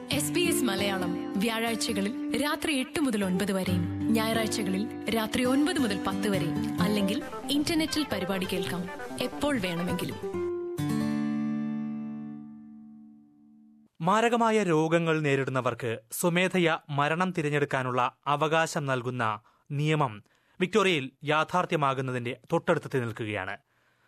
S B S Malayalam വ്യാഴാഴ്ചകളിൽ രാത്രി എട്ട് മുതൽ ഒൻപത് വരെയും ഞായറാഴ്ചകളിൽ രാത്രി ഒൻപത് മുതൽ പത്ത് വരെയും അല്ലെങ്കിൽ ഇന്റർനെറ്റിൽ പരിപാടി കേൾക്കാം എപ്പോൾ വേണമെങ്കിലും മാരകമായ രോഗങ്ങൾ നേരിടുന്നവർക്ക് സ്വമേധയ മരണം തിരഞ്ഞെടുക്കാനുള്ള അവകാശം നൽകുന്ന നിയമം വിക്ടോറിയയിൽ യാഥാർത്ഥ്യമാകുന്നതിന്റെ തൊട്ടടുത്ത് നിൽക്കുകയാണ്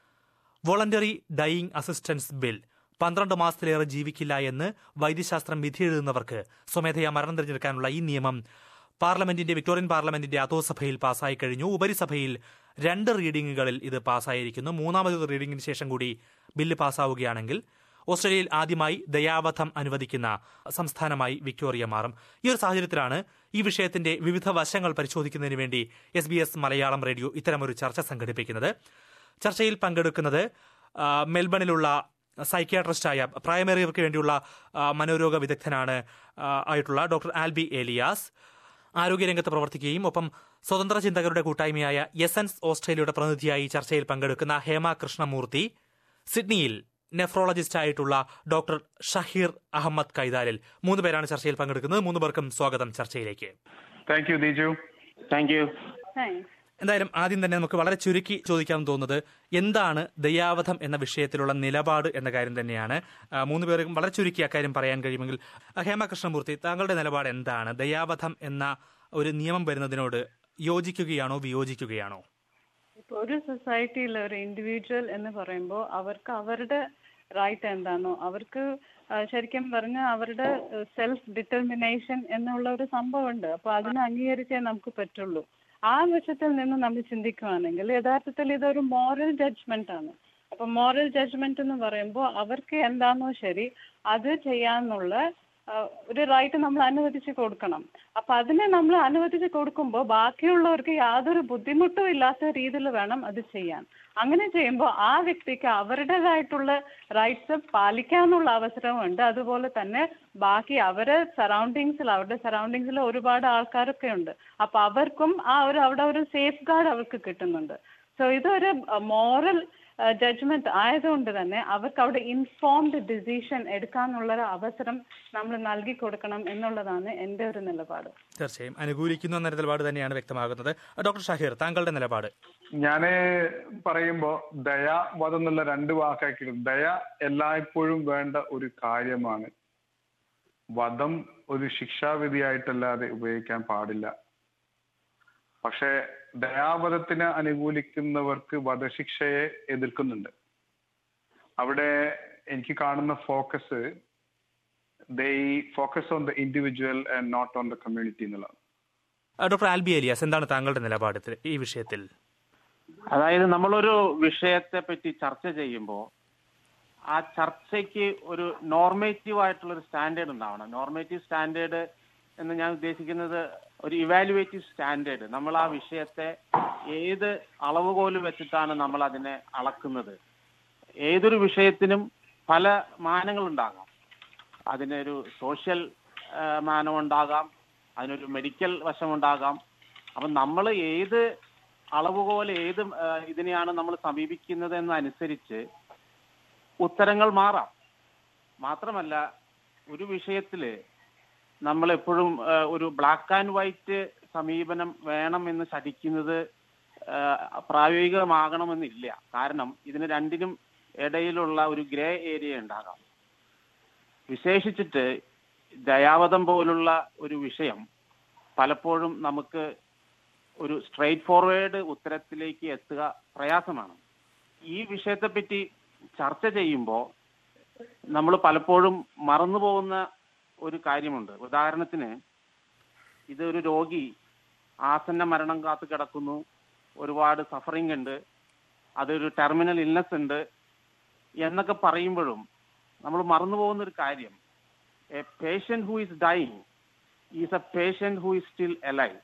വോളണ്ടറി ഡൈയിങ് അസിസ്റ്റൻസ് ബിൽ പന്ത്രണ്ട് മാസത്തിലേറെ ജീവിക്കില്ല എന്ന് വൈദ്യശാസ്ത്രം വിധിയെഴുതുന്നവർക്ക് സ്വമേധയാ മരണം തിരഞ്ഞെടുക്കാനുള്ള ഈ നിയമം പാർലമെന്റിന്റെ വിക്ടോറിയൻ പാർലമെന്റിന്റെ അധോസഭയിൽ പാസ്സായി കഴിഞ്ഞു ഉപരിസഭയിൽ രണ്ട് റീഡിംഗുകളിൽ ഇത് പാസ്സായിരിക്കുന്നു മൂന്നാമത് റീഡിംഗിന് ശേഷം കൂടി ബില്ല് പാസ്സാവുകയാണെങ്കിൽ ഓസ്ട്രേലിയയിൽ ആദ്യമായി ദയാവധം അനുവദിക്കുന്ന സംസ്ഥാനമായി വിക്ടോറിയ മാറും ഈ ഒരു സാഹചര്യത്തിലാണ് ഈ വിഷയത്തിന്റെ വിവിധ വശങ്ങൾ പരിശോധിക്കുന്നതിന് വേണ്ടി S B S Malayalam radio ഇത്തരമൊരു ചർച്ച സംഘടിപ്പിക്കുന്നത് ചർച്ചയിൽ പങ്കെടുക്കുന്നത് ആ, മെൽബണിലുള്ള സൈക്യാട്രിസ്റ്റായ പ്രായമേറിയവർക്ക് വേണ്ടിയുള്ള ആ, മനോരോഗ വിദഗ്ധനാണ് ആ, ആയിട്ടുള്ള ഡോക്ടർ ആൽബി ഏലിയാസ് ആരോഗ്യരംഗത്ത് പ്രവർത്തിക്കുകയും ഒപ്പം സ്വതന്ത്ര ചിന്തകരുടെ കൂട്ടായ്മയായ എസൻസ് ഓസ്ട്രേലിയയുടെ പ്രതിനിധിയായി ചർച്ചയിൽ പങ്കെടുക്കുന്ന ഹേമ കൃഷ്ണമൂർത്തി സിഡ്നിയിൽ നെഫ്രോളജിസ്റ്റ് ആയിട്ടുള്ള ഡോക്ടർ ഷഹീർ അഹമ്മദ് കൈതാലിൽ മൂന്ന് പേരാണ് ചർച്ചയിൽ പങ്കെടുക്കുന്നത് മൂന്ന് പേർക്കും സ്വാഗതം ചർച്ചയിലേക്ക് thank you Deeju thank you thanks എന്തായാലും ആദ്യം തന്നെ നമുക്ക് വളരെ ചുരുക്കി ചോദിക്കാൻ തോന്നുന്നത് എന്താണ് ദയാവധം എന്ന വിഷയത്തിലുള്ള നിലപാട് എന്ന കാര്യം തന്നെയാണ് ആ, മൂന്ന് പേർക്കും വളരെ ചുരുക്കി അക്കാര്യം പറയാൻ കഴിയുമെങ്കിൽ ആ, ഹേമ കൃഷ്ണമൂർത്തി താങ്കളുടെ നിലപാട് എന്താണ് ദയാവധം എന്ന ഒരു നിയമം വരുന്നതിനോട് യോജിക്കുകയാണോ വിയോജിക്കുകയാണോ ഇപ്പൊ ഒരു സൊസൈറ്റിയിൽ ഒരു ഇൻഡിവിജ്വൽ എന്ന് പറയുമ്പോൾ അവർക്ക് അവരുടെ റൈറ്റ് എന്താണോ അവർക്ക് ആ, ശരിക്കും പറഞ്ഞ അവരുടെ സെൽഫ് ഡിറ്റർമിനേഷൻ എന്നുള്ള ഒരു സംഭവമുണ്ട് അപ്പൊ അതിനെ അംഗീകരിച്ചേ നമുക്ക് പറ്റുള്ളൂ ആ വശത്തിൽ നിന്ന് നമ്മൾ ചിന്തിക്കുകയാണെങ്കിൽ യഥാർത്ഥത്തിൽ ഇതൊരു മോറൽ ജഡ്ജ്മെന്റ് ആണ് അപ്പൊ മോറൽ ജഡ്ജ്മെന്റ് എന്ന് പറയുമ്പോൾ അവർക്ക് എന്താണോ ശരി അത് ചെയ്യാന്നുള്ള ആ, ഒരു റൈറ്റ് നമ്മൾ അനുവദിച്ച് കൊടുക്കണം അപ്പൊ അതിനെ നമ്മൾ അനുവദിച്ച് കൊടുക്കുമ്പോൾ ബാക്കിയുള്ളവർക്ക് യാതൊരു ബുദ്ധിമുട്ടും ഇല്ലാത്ത രീതിയിൽ വേണം അത് ചെയ്യാൻ അങ്ങനെ ചെയ്യുമ്പോൾ ആ വ്യക്തിക്ക് അവരുടേതായിട്ടുള്ള റൈറ്റ്സ് പാലിക്കാനുള്ള അവസരമുണ്ട് അതുപോലെ തന്നെ ബാക്കി അവരെ സറൗണ്ടിങ്സിൽ അവരുടെ സറൗണ്ടിങ്സിൽ ഒരുപാട് ആൾക്കാരൊക്കെ ഉണ്ട് അപ്പൊ അവർക്കും ആ ഒരു അവിടെ ഒരു സേഫ് ഗാർഡ് അവർക്ക് കിട്ടുന്നുണ്ട് സോ ഇതൊരു മോറൽ ജഡ്ജ്മെന്റ് ആയതുകൊണ്ട് തന്നെ അവർക്ക് അവിടെ ഇൻഫോംഡ് ഡിസിഷൻ എടുക്കാനുള്ള ഒരു അവസരം നമ്മൾ നൽകി കൊടുക്കണം എന്നുള്ളതാണ് എൻ്റെ ഒരു നിലപാട് തീർച്ചയായും അനുകൂലിക്കുന്നു എന്ന നിലപാട് തന്നെയാണ് വ്യക്തമാകുന്നത് ഡോക്ടർ ഷഹീർ താങ്കളുടെ നിലപാട് ഞാന് പറയുമ്പോ ദയ വധം എന്നുള്ള രണ്ട് വാക്കാക്കി ദയ എല്ലായ്പ്പോഴും വേണ്ട ഒരു കാര്യമാണ് വധം ഒരു ശിക്ഷാവിധിയായിട്ടല്ലാതെ ഉപയോഗിക്കാൻ പാടില്ല പക്ഷെ ദയാവധത്തിനെ അനുകൂലിക്കുന്നവർക്ക് വധശിക്ഷയെ എതിർക്കുന്നുണ്ട് അവിടെ എനിക്ക് കാണുന്ന focus the focus on the individual and not on the community എന്നുള്ളതാണ് ആ, ഡോക്ടർ ആൽബി ഏലിയാസ് എന്താണ് താങ്കളുടെ നിലപാട് ഇതിൽ- ഈ വിഷയത്തിൽ അതായത് നമ്മളൊരു വിഷയത്തെ പറ്റി ചർച്ച ചെയ്യുമ്പോൾ ആ ചർച്ചയ്ക്ക് ഒരു നോർമേറ്റീവ് ആയിട്ടുള്ള ഒരു സ്റ്റാൻഡേർഡ് ഉണ്ടാവണം നോർമേറ്റീവ് സ്റ്റാൻഡേർഡ് എന്ന് ഞാൻ ഉദ്ദേശിക്കുന്നത് ഒരു ഇവാലുവേറ്റീവ് സ്റ്റാൻഡേർഡ് നമ്മൾ ആ വിഷയത്തെ ഏത് അളവുകോല് വെച്ചിട്ടാണ് നമ്മൾ അതിനെ അളക്കുന്നത് ഏതൊരു വിഷയത്തിനും പല മാനങ്ങളുണ്ടാകാം അതിനൊരു സോഷ്യൽ മാനമുണ്ടാകാം അതിനൊരു മെഡിക്കൽ വശമുണ്ടാകാം അപ്പം നമ്മൾ ഏത് അളവുകോല് ഏത് ആ, ഇതിനെയാണ് നമ്മൾ സമീപിക്കുന്നത് എന്നനുസരിച്ച് ഉത്തരങ്ങൾ മാറാം മാത്രമല്ല ഒരു വിഷയത്തില് നമ്മൾ എപ്പോഴും ആ, ഒരു ബ്ലാക്ക് ആൻഡ് വൈറ്റ് സമീപനം വേണം എന്ന് ശഠിക്കുന്നത് ആ, പ്രായോഗികമാകണമെന്നില്ല കാരണം ഇതിന് രണ്ടിനും ഇടയിലുള്ള ഒരു ഗ്രേ ഏരിയ ഉണ്ടാകാം വിശേഷിച്ചിട്ട് ദയാവധം പോലുള്ള ഒരു വിഷയം പലപ്പോഴും നമുക്ക് ഒരു സ്ട്രെയിറ്റ് ഫോർവേഡ് ഉത്തരത്തിലേക്ക് എത്തുക പ്രയാസമാണ് ഈ വിഷയത്തെപ്പറ്റി ചർച്ച ചെയ്യുമ്പോൾ നമ്മൾ പലപ്പോഴും മറന്നു പോകുന്ന ഒരു കാര്യമുണ്ട് ഉദാഹരണത്തിന് ഇത് ഒരു രോഗി ആസന്ന മരണം കാത്തു കിടക്കുന്നു ഒരുപാട് സഫറിങ് ഉണ്ട് അതൊരു ടെർമിനൽ ഇൽനെസ് ഉണ്ട് എന്നൊക്കെ പറയുമ്പോഴും നമ്മൾ മറന്നു പോകുന്ന ഒരു കാര്യം a patient who is dying is a patient who is still alive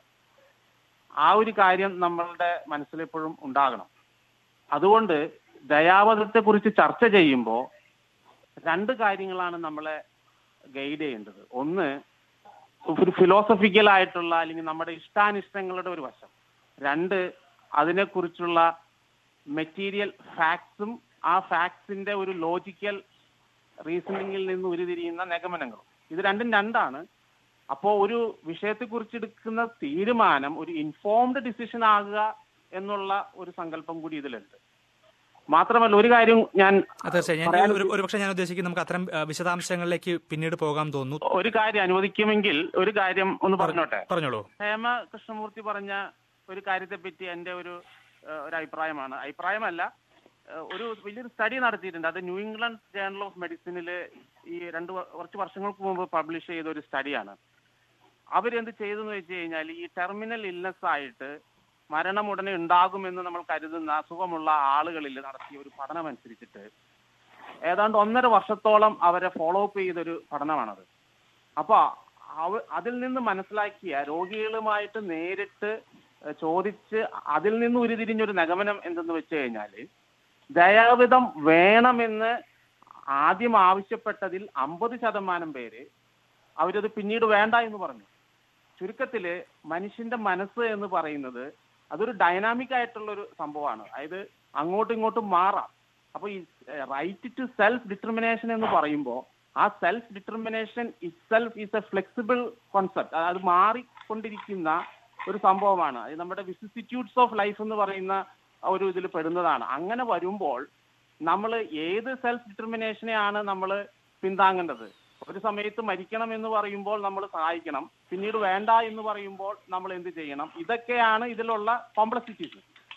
ആ ഒരു കാര്യം നമ്മളുടെ മനസ്സിലെപ്പോഴും ഉണ്ടാകണം അതുകൊണ്ട് ദയാവധത്തെ കുറിച്ച് ചർച്ച ചെയ്യുമ്പോൾ രണ്ട് കാര്യങ്ങളാണ് നമ്മളെ ഗൈഡ് ചെയ്യേണ്ടത് ഒന്ന് ഒരു ഫിലോസഫിക്കൽ ആയിട്ടുള്ള അല്ലെങ്കിൽ നമ്മുടെ ഇഷ്ടാനിഷ്ടങ്ങളുടെ ഒരു വശം രണ്ട് അതിനെക്കുറിച്ചുള്ള മെറ്റീരിയൽ ഫാക്ട്സും ആ ഫാക്ട്സിന്റെ ഒരു ലോജിക്കൽ റീസണിങ്ങിൽ നിന്ന് ഉരുതിരിയുന്ന നിഗമനങ്ങളും ഇത് രണ്ടും രണ്ടാണ് അപ്പോ ഒരു വിഷയത്തെക്കുറിച്ച് എടുക്കുന്ന തീരുമാനം ഒരു ഇൻഫോംഡ് ഡിസിഷൻ ആകുക എന്നുള്ള ഒരു സങ്കല്പം കൂടി ഇതിലുണ്ട് മാത്രമല്ല ഒരു കാര്യം ഞാൻ ആ, തീർച്ചയായും ഞാൻ പറയാൻ- ഒരു ഒരുപക്ഷെ ഞാൻ ഉദ്ദേശിക്കുന്നത് നമുക്ക് അത്തരം ആ, വിശദാംശങ്ങളിലേക്ക് പിന്നീട് പോകാൻ തോന്നുന്നു ഒരു കാര്യം അനുവദിക്കുമെങ്കിൽ ഒരു കാര്യം ഒന്ന് പറഞ്ഞോട്ടെ പറഞ്ഞോളൂ ഹേമ കൃഷ്ണമൂർത്തി പറഞ്ഞ ഒരു കാര്യത്തെ പറ്റി എന്റെ ഒരു ഏഹ്, ഒരു അഭിപ്രായമാണ് അഭിപ്രായമല്ല ഏഹ്, ഒരു വലിയൊരു സ്റ്റഡി നടത്തിയിട്ടുണ്ട് അത് ന്യൂ ഇംഗ്ലണ്ട് ജേണൽ ഓഫ് മെഡിസിനിൽ ഈ രണ്ട് വ- കുറച്ച് വർഷങ്ങൾക്ക് മുമ്പ് പബ്ലിഷ് ചെയ്ത ഒരു സ്റ്റഡിയാണ് അവരെന്ത് ചെയ്തെന്ന് വെച്ച് കഴിഞ്ഞാൽ ഈ ടെർമിനൽ ഇൽനെസ് ആയിട്ട് മരണം ഉടനെ ഉണ്ടാകുമെന്ന് നമ്മൾ കരുതുന്ന അസുഖമുള്ള ആളുകളിൽ നടത്തിയ ഒരു പഠനം അനുസരിച്ചിട്ട് ഏതാണ്ട് ഒന്നര വർഷത്തോളം അവരെ ഫോളോ അപ്പ് ചെയ്തൊരു പഠനമാണത് അപ്പൊ അവ അതിൽ നിന്ന് മനസ്സിലാക്കിയ രോഗികളുമായിട്ട് നേരിട്ട് ഏഹ് ചോദിച്ച് അതിൽ നിന്ന് ഉരുതിരിഞ്ഞൊരു നിഗമനം എന്തെന്ന് വെച്ച് കഴിഞ്ഞാല് ദയാവിധം വേണമെന്ന് ആദ്യം ആവശ്യപ്പെട്ടതിൽ അമ്പത് ശതമാനം പേര് അവരത് പിന്നീട് വേണ്ട എന്ന് പറഞ്ഞു ചുരുക്കത്തില് മനുഷ്യന്റെ മനസ്സ് എന്ന് പറയുന്നത് അതൊരു ഡൈനാമിക് ആയിട്ടുള്ള ഒരു സംഭവമാണ് അതായത് അങ്ങോട്ടും ഇങ്ങോട്ടും മാറാം അപ്പൊ ഈ റൈറ്റ് ടു സെൽഫ് ഡിറ്റർമിനേഷൻ എന്ന് പറയുമ്പോൾ ആ self determination itself is a flexible concept അത് മാറിക്കൊണ്ടിരിക്കുന്ന ഒരു സംഭവമാണ് അത് നമ്മുടെ വിസിറ്റിറ്റ്യൂഡ്സ് ഓഫ് ലൈഫ് എന്ന് പറയുന്ന ആ ഒരു ഇതിൽ പെടുന്നതാണ് അങ്ങനെ വരുമ്പോൾ നമ്മൾ ഏത് സെൽഫ് ഡിറ്റർമിനേഷനെയാണ് നമ്മൾ പിന്താങ്ങേണ്ടത് ഒരു സമയത്ത് മരിക്കണം എന്ന് പറയുമ്പോൾ നമ്മൾ സഹായിക്കണം പിന്നീട് വേണ്ട എന്ന് പറയുമ്പോൾ നമ്മൾ എന്ത് ചെയ്യണം ഇതൊക്കെയാണ് ഇതിലുള്ള കോംപ്ലക്സിറ്റീസ്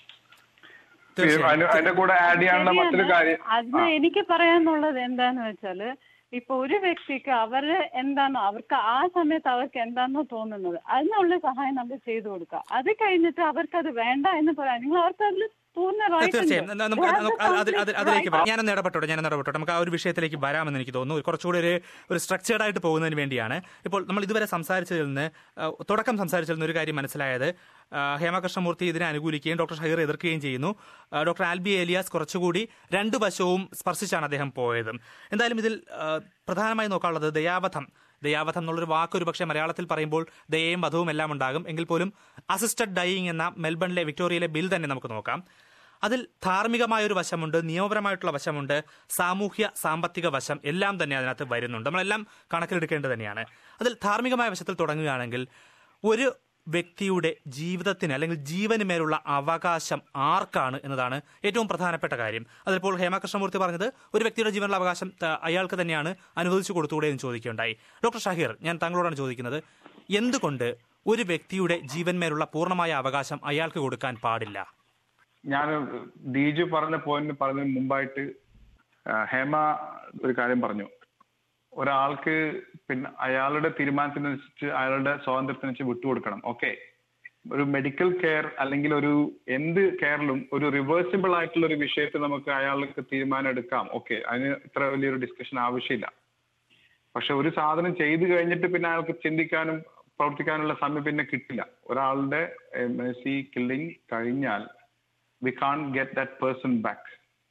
തീർച്ചയായും. അതിന്റെ അതിന്റെ കൂടെ ആഡ് ചെയ്യാനുള്ള മറ്റൊരു കാര്യം അത് എനിക്ക് പറയാനുള്ളത് എന്താന്ന് വെച്ചാല് ഇപ്പൊ ഒരു വ്യക്തിക്ക് അവര് എന്താണോ അവർക്ക് ആ സമയത്ത് അവർക്ക് എന്താണോ തോന്നുന്നത് അതിനുള്ള സഹായം നമ്മൾ ചെയ്തു കൊടുക്കുക അത് കഴിഞ്ഞിട്ട് അവർക്ക് അത് വേണ്ട എന്ന് പറയാം നിങ്ങൾ അവർക്ക് അതിൽ പൂർണ്ണ right തീർച്ചയായും ഉണ്ട്. ന- നമുക്ക് They have നമുക്ക് the അത് അതിൽ- അതിൽ- അതിലേക്ക് complete വരാം. right. ഞാനൊന്ന് ഇടപെട്ടോട്ടെ ഞാനൊന്ന് ഇടപെട്ടോട്ടെ നമുക്ക് ആ ഒരു വിഷയത്തിലേക്ക് വരാമെന്ന് എനിക്ക് തോന്നുന്നു കുറച്ചുകൂടി ഒരു ഒരു സ്ട്രക്ചേർഡ് ആയിട്ട് പോകുന്നതിന് വേണ്ടിയാണ് ഇപ്പോൾ നമ്മൾ ഇതുവരെ സംസാരിച്ചതിൽ നിന്ന് ആ, തുടക്കം സംസാരിച്ചതിൽ നിന്ന് ഒരു കാര്യം മനസ്സിലായത് ആ, ഹേമകൃഷ്ണമൂർത്തി ഇതിനെ അനുകൂലിക്കുകയും ഡോക്ടർ ഷഹീർ എതിർക്കുകയും ചെയ്യുന്നു ആ, ഡോക്ടർ ആൽബി ഏലിയാസ് കുറച്ചുകൂടി രണ്ട് വശവും സ്പർശിച്ചാണ് അദ്ദേഹം പോയത് എന്തായാലും ഇതിൽ ആ, പ്രധാനമായി നോക്കാനുള്ളത് ദയാവധം ദയാവധം എന്നുള്ളൊരു വാക്ക് ഒരു പക്ഷേ മലയാളത്തിൽ പറയുമ്പോൾ ദയയും വധവും എല്ലാം ഉണ്ടാകും എങ്കിൽ പോലും അസിസ്റ്റഡ് ഡൈയിങ് എന്ന മെൽബണിലെ വിക്ടോറിയയിലെ ബിൽ തന്നെ നമുക്ക് നോക്കാം അതിൽ ധാർമ്മികമായ ഒരു വശമുണ്ട് നിയമപരമായിട്ടുള്ള വശമുണ്ട് സാമൂഹ്യ സാമ്പത്തിക വശം എല്ലാം തന്നെ അതിനകത്ത് വരുന്നുണ്ട് നമ്മളെല്ലാം കണക്കിലെടുക്കേണ്ടത് തന്നെയാണ് അതിൽ ധാർമ്മികമായ വശത്തിൽ തുടങ്ങുകയാണെങ്കിൽ ഒരു വ്യക്തിയുടെ ജീവിതത്തിന് അല്ലെങ്കിൽ ജീവന് മേലുള്ള അവകാശം ആർക്കാണ് എന്നതാണ് ഏറ്റവും പ്രധാനപ്പെട്ട കാര്യം അതിപ്പോൾ ഹേമകൃഷ്ണമൂർത്തി പറഞ്ഞത് ഒരു വ്യക്തിയുടെ ജീവനുള്ള അവകാശം ത- അയാൾക്ക് തന്നെയാണ് അനുവദിച്ചു കൊടുത്തുകൂടെ എന്ന് ചോദിക്കുകയുണ്ടായി ഡോക്ടർ ഷഹീർ ഞാൻ താങ്കളോടാണ് ചോദിക്കുന്നത് എന്തുകൊണ്ട് ഒരു വ്യക്തിയുടെ ജീവന്മേലുള്ള പൂർണ്ണമായ അവകാശം അയാൾക്ക് കൊടുക്കാൻ പാടില്ല ഞാൻ ദീജു പറഞ്ഞ പോയിന്റ് പറഞ്ഞതിന് മുമ്പായിട്ട് ആ, ഹേമ ഒരു കാര്യം പറഞ്ഞു ഒരാൾക്ക് പിന്നെ അയാളുടെ തീരുമാനത്തിനനുസരിച്ച് അയാളുടെ സ്വാതന്ത്ര്യത്തിനനുസരിച്ച് വിട്ടുകൊടുക്കണം ഓക്കെ ഒരു മെഡിക്കൽ കെയർ അല്ലെങ്കിൽ ഒരു എന്ത് കെയറിലും ഒരു റിവേഴ്സിബിൾ ആയിട്ടുള്ള ഒരു വിഷയത്തിൽ നമുക്ക് അയാൾക്ക് തീരുമാനം എടുക്കാം ഓക്കെ അതിന് ഇത്ര വലിയൊരു ഡിസ്കഷൻ ആവശ്യമില്ല പക്ഷെ ഒരു സാധനം ചെയ്തു കഴിഞ്ഞിട്ട് പിന്നെ അയാൾക്ക് ചിന്തിക്കാനും പ്രവർത്തിക്കാനുള്ള സമയം പിന്നെ കിട്ടില്ല ഒരാളുടെ മെഴ്സി കില്ലിംഗ് കഴിഞ്ഞാൽ we can't get that person back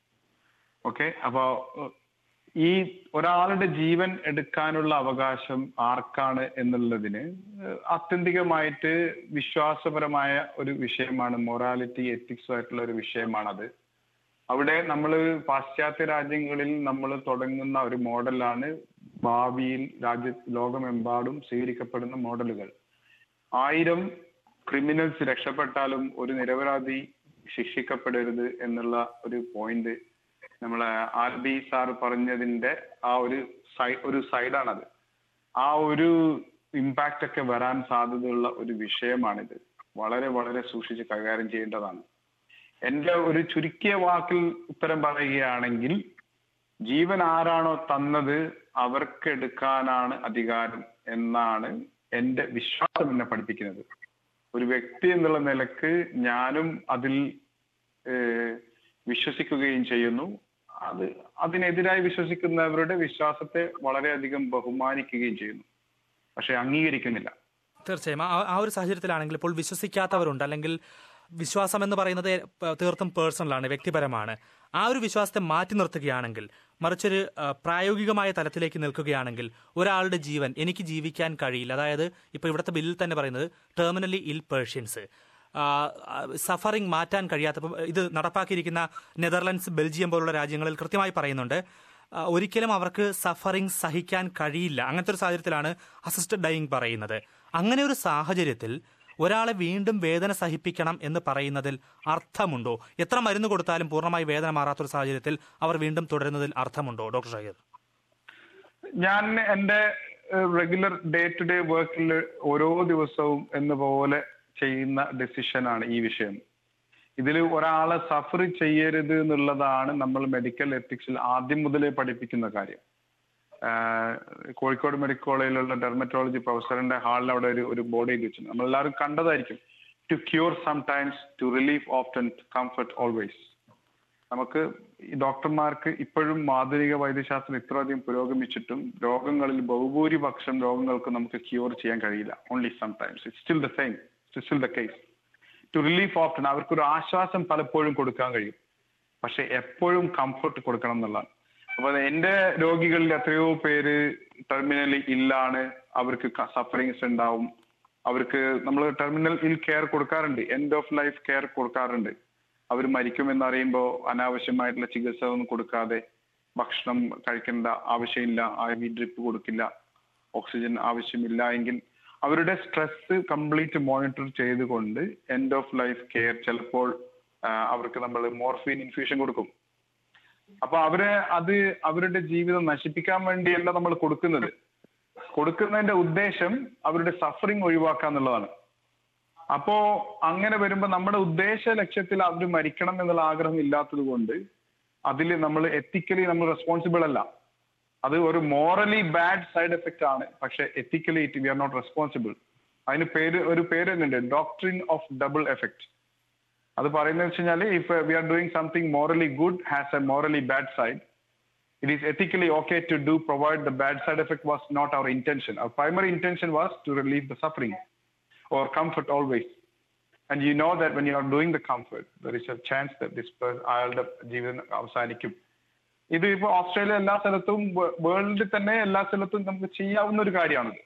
okay അപ്പോ ഏഹ്, ഈ ഒരാളുടെ ജീവൻ എടുക്കാനുള്ള അവകാശം ആർക്കാണ് എന്നുള്ളതിന് ഏഹ്, ആത്യന്തികമായിട്ട് വിശ്വാസപരമായ ഒരു വിഷയമാണ് മൊറാലിറ്റി എത്തിക്സും ആയിട്ടുള്ള ഒരു വിഷയമാണത് അവിടെ നമ്മൾ പാശ്ചാത്യ രാജ്യങ്ങളിൽ നമ്മൾ തുടങ്ങുന്ന ഒരു മോഡലാണ് ഭാവിയിൽ രാജ്യ ലോകമെമ്പാടും സ്വീകരിക്കപ്പെടുന്ന മോഡലുകൾ ആയിരം ക്രിമിനൽസ് രക്ഷപ്പെട്ടാലും ഒരു നിരപരാധി ശിക്ഷിക്കപ്പെടരുത് എന്നുള്ള ഒരു പോയിന്റ് നമ്മളെ ആർ ബി സാർ പറഞ്ഞതിന്റെ ആ ഒരു സൈ- ഒരു സൈഡാണത് ആ ഒരു ഇമ്പാക്റ്റ് ഒക്കെ വരാൻ സാധ്യതയുള്ള ഒരു വിഷയമാണിത് വളരെ വളരെ സൂക്ഷിച്ച് കൈകാര്യം ചെയ്യേണ്ടതാണ് എന്റെ ഒരു ചുരുക്കിയ വാക്കിൽ ഉത്തരം പറയുകയാണെങ്കിൽ ജീവൻ ആരാണോ തന്നത് അവർക്ക് എടുക്കാനാണ് അധികാരം എന്നാണ് എന്റെ വിശ്വാസം എന്നെ പഠിപ്പിക്കുന്നത് ഒരു വ്യക്തി എന്നുള്ള നിലക്ക് ഞാനും അതിൽ ഏഹ്, വിശ്വസിക്കുകയും ചെയ്യുന്നു അത് അതിനെതിരായി വിശ്വസിക്കുന്നവരുടെ വിശ്വാസത്തെ വളരെയധികം ബഹുമാനിക്കുകയും ചെയ്യുന്നു പക്ഷെ അംഗീകരിക്കുന്നില്ല തീർച്ചയായും ആ- ആ ഒരു സാഹചര്യത്തിലാണെങ്കിൽ ഇപ്പോൾ വിശ്വസിക്കാത്തവരുണ്ട് അല്ലെങ്കിൽ വിശ്വാസം എന്ന് പറയുന്നത് പ- തീർത്തും പേഴ്സണലാണ് വ്യക്തിപരമാണ് ആ ഒരു വിശ്വാസത്തെ മാറ്റി നിർത്തുകയാണെങ്കിൽ മറിച്ചൊരു ആ, പ്രായോഗികമായ തലത്തിലേക്ക് നിൽക്കുകയാണെങ്കിൽ ഒരാളുടെ ജീവൻ എനിക്ക് ജീവിക്കാൻ കഴിയില്ല അതായത് ഇപ്പോൾ ഇവിടുത്തെ ബില്ലിൽ തന്നെ പറയുന്നത് ടെർമിനലി ഇൽ പേർഷ്യൻസ് സഫറിങ് മാറ്റാൻ കഴിയാത്ത ഇപ്പം ഇത് നടപ്പാക്കിയിരിക്കുന്ന നെതർലൻഡ്സ് ബെൽജിയം പോലുള്ള രാജ്യങ്ങളിൽ കൃത്യമായി പറയുന്നുണ്ട് ആ, ഒരിക്കലും അവർക്ക് സഫറിങ് സഹിക്കാൻ കഴിയില്ല അങ്ങനത്തെ ഒരു സാഹചര്യത്തിലാണ് അസിസ്റ്റഡ് ഡൈയിങ് പറയുന്നത് അങ്ങനെ ഒരു സാഹചര്യത്തിൽ ഒരാളെ വീണ്ടും വേദന സഹിപ്പിക്കണം എന്ന് പറയുന്നതിൽ അർത്ഥമുണ്ടോ എത്ര മരുന്ന് കൊടുത്താലും പൂർണ്ണമായി വേദന മാറാത്തൊരു സാഹചര്യത്തിൽ അവർ വീണ്ടും തുടരുന്നതിൽ അർത്ഥമുണ്ടോ ഡോക്ടർ ഷഹീർ ഞാൻ എന്റെ റെഗുലർ ഡേ ടു ഡേ വർക്കിൽ ഓരോ ദിവസവും എന്ന പോലെ ചെയ്യുന്ന ഡെസിഷനാണ് ഈ വിഷയം ഇതിൽ ഒരാളെ സഫർ ചെയ്യരുത് എന്നുള്ളതാണ് നമ്മൾ മെഡിക്കൽ എത്തിക്സിൽ ആദ്യം മുതലേ പഠിപ്പിക്കുന്ന കാര്യം ആഹ് കോഴിക്കോട് മെഡിക്കൽ കോളേജിലുള്ള ഡെർമറ്റോളജി പ്രൊഫസറിന്റെ ഹാളിൽ അവിടെ ഒരു ഒരു ബോർഡ് എഴുതി വെച്ചിട്ടുണ്ട് നമ്മൾ എല്ലാവരും കണ്ടതായിരിക്കും to cure sometimes to relief often comfort always നമുക്ക് ഈ ഡോക്ടർമാർക്ക് ഇപ്പോഴും ആധുനിക വൈദ്യശാസ്ത്രം ഇത്രയധികം പുരോഗമിച്ചിട്ടും രോഗങ്ങളിൽ ബഹുഭൂരിപക്ഷം രോഗങ്ങൾക്ക് നമുക്ക് ക്യൂർ ചെയ്യാൻ കഴിയില്ല only sometimes it still the same still the case to relief often അവർക്കൊരു ആശ്വാസം പലപ്പോഴും കൊടുക്കാൻ കഴിയും പക്ഷെ എപ്പോഴും കംഫർട്ട് കൊടുക്കണം എന്നുള്ളതാണ് അപ്പൊ എന്റെ രോഗികളിൽ എത്രയോ പേര് ടെർമിനലി ഇല്ലാണ് അവർക്ക് സഫറിങ്സ് ഉണ്ടാവും അവർക്ക് നമ്മൾ ടെർമിനൽ ഇൽ കെയർ കൊടുക്കാറുണ്ട് എൻഡ് ഓഫ് ലൈഫ് കെയർ കൊടുക്കാറുണ്ട് അവർ മരിക്കുമെന്ന് അറിയുമ്പോൾ അനാവശ്യമായിട്ടുള്ള ചികിത്സ ഒന്നും കൊടുക്കാതെ ഭക്ഷണം കഴിക്കേണ്ട ആവശ്യമില്ല ഐ വി ഡ്രിപ്പ് കൊടുക്കില്ല ഓക്സിജൻ ആവശ്യമില്ല എങ്കിൽ അവരുടെ സ്ട്രെസ് കംപ്ലീറ്റ് മോണിറ്റർ ചെയ്തുകൊണ്ട് എൻഡ് ഓഫ് ലൈഫ് കെയർ ചിലപ്പോൾ ആ, അവർക്ക് നമ്മൾ മോർഫിൻ ഇൻഫ്യൂഷൻ കൊടുക്കും അപ്പൊ അവര് അത് അവരുടെ ജീവിതം നശിപ്പിക്കാൻ വേണ്ടിയല്ല നമ്മൾ കൊടുക്കുന്നത് കൊടുക്കുന്നതിന്റെ ഉദ്ദേശം അവരുടെ സഫറിങ് ഒഴിവാക്കുക എന്നുള്ളതാണ് അപ്പോ അങ്ങനെ വരുമ്പോ നമ്മുടെ ഉദ്ദേശ ലക്ഷ്യത്തിൽ അവർ മരിക്കണം എന്നുള്ള ആഗ്രഹം ഇല്ലാത്തത് കൊണ്ട് അതിൽ നമ്മൾ എത്തിക്കലി നമ്മൾ റെസ്പോൺസിബിൾ അല്ല അത് ഒരു മോറലി ബാഡ് സൈഡ് എഫക്റ്റ് ആണ് പക്ഷെ ethically it we are not responsible അതിന് പേര് ഒരു പേര് തന്നെയുണ്ട് ഡോക്ട്രിൻ ഓഫ് ഡബിൾ എഫക്റ്റ് അത് പറയുന്നത് വെച്ച് കഴിഞ്ഞാൽ if we are doing something morally good has a morally bad side it is ethically okay to do provide the bad side effect was not our intention our primary intention was to relieve the suffering or comfort always and you know that when you are doing the comfort there is a chance that this person അയാളുടെ ജീവിതം അവസാനിക്കും ഇത് ഇപ്പൊ Australia എല്ലാ സ്ഥലത്തും വേൾഡിൽ തന്നെ എല്ലാ സ്ഥലത്തും നമുക്ക് ചെയ്യാവുന്ന ഒരു കാര്യമാണിത്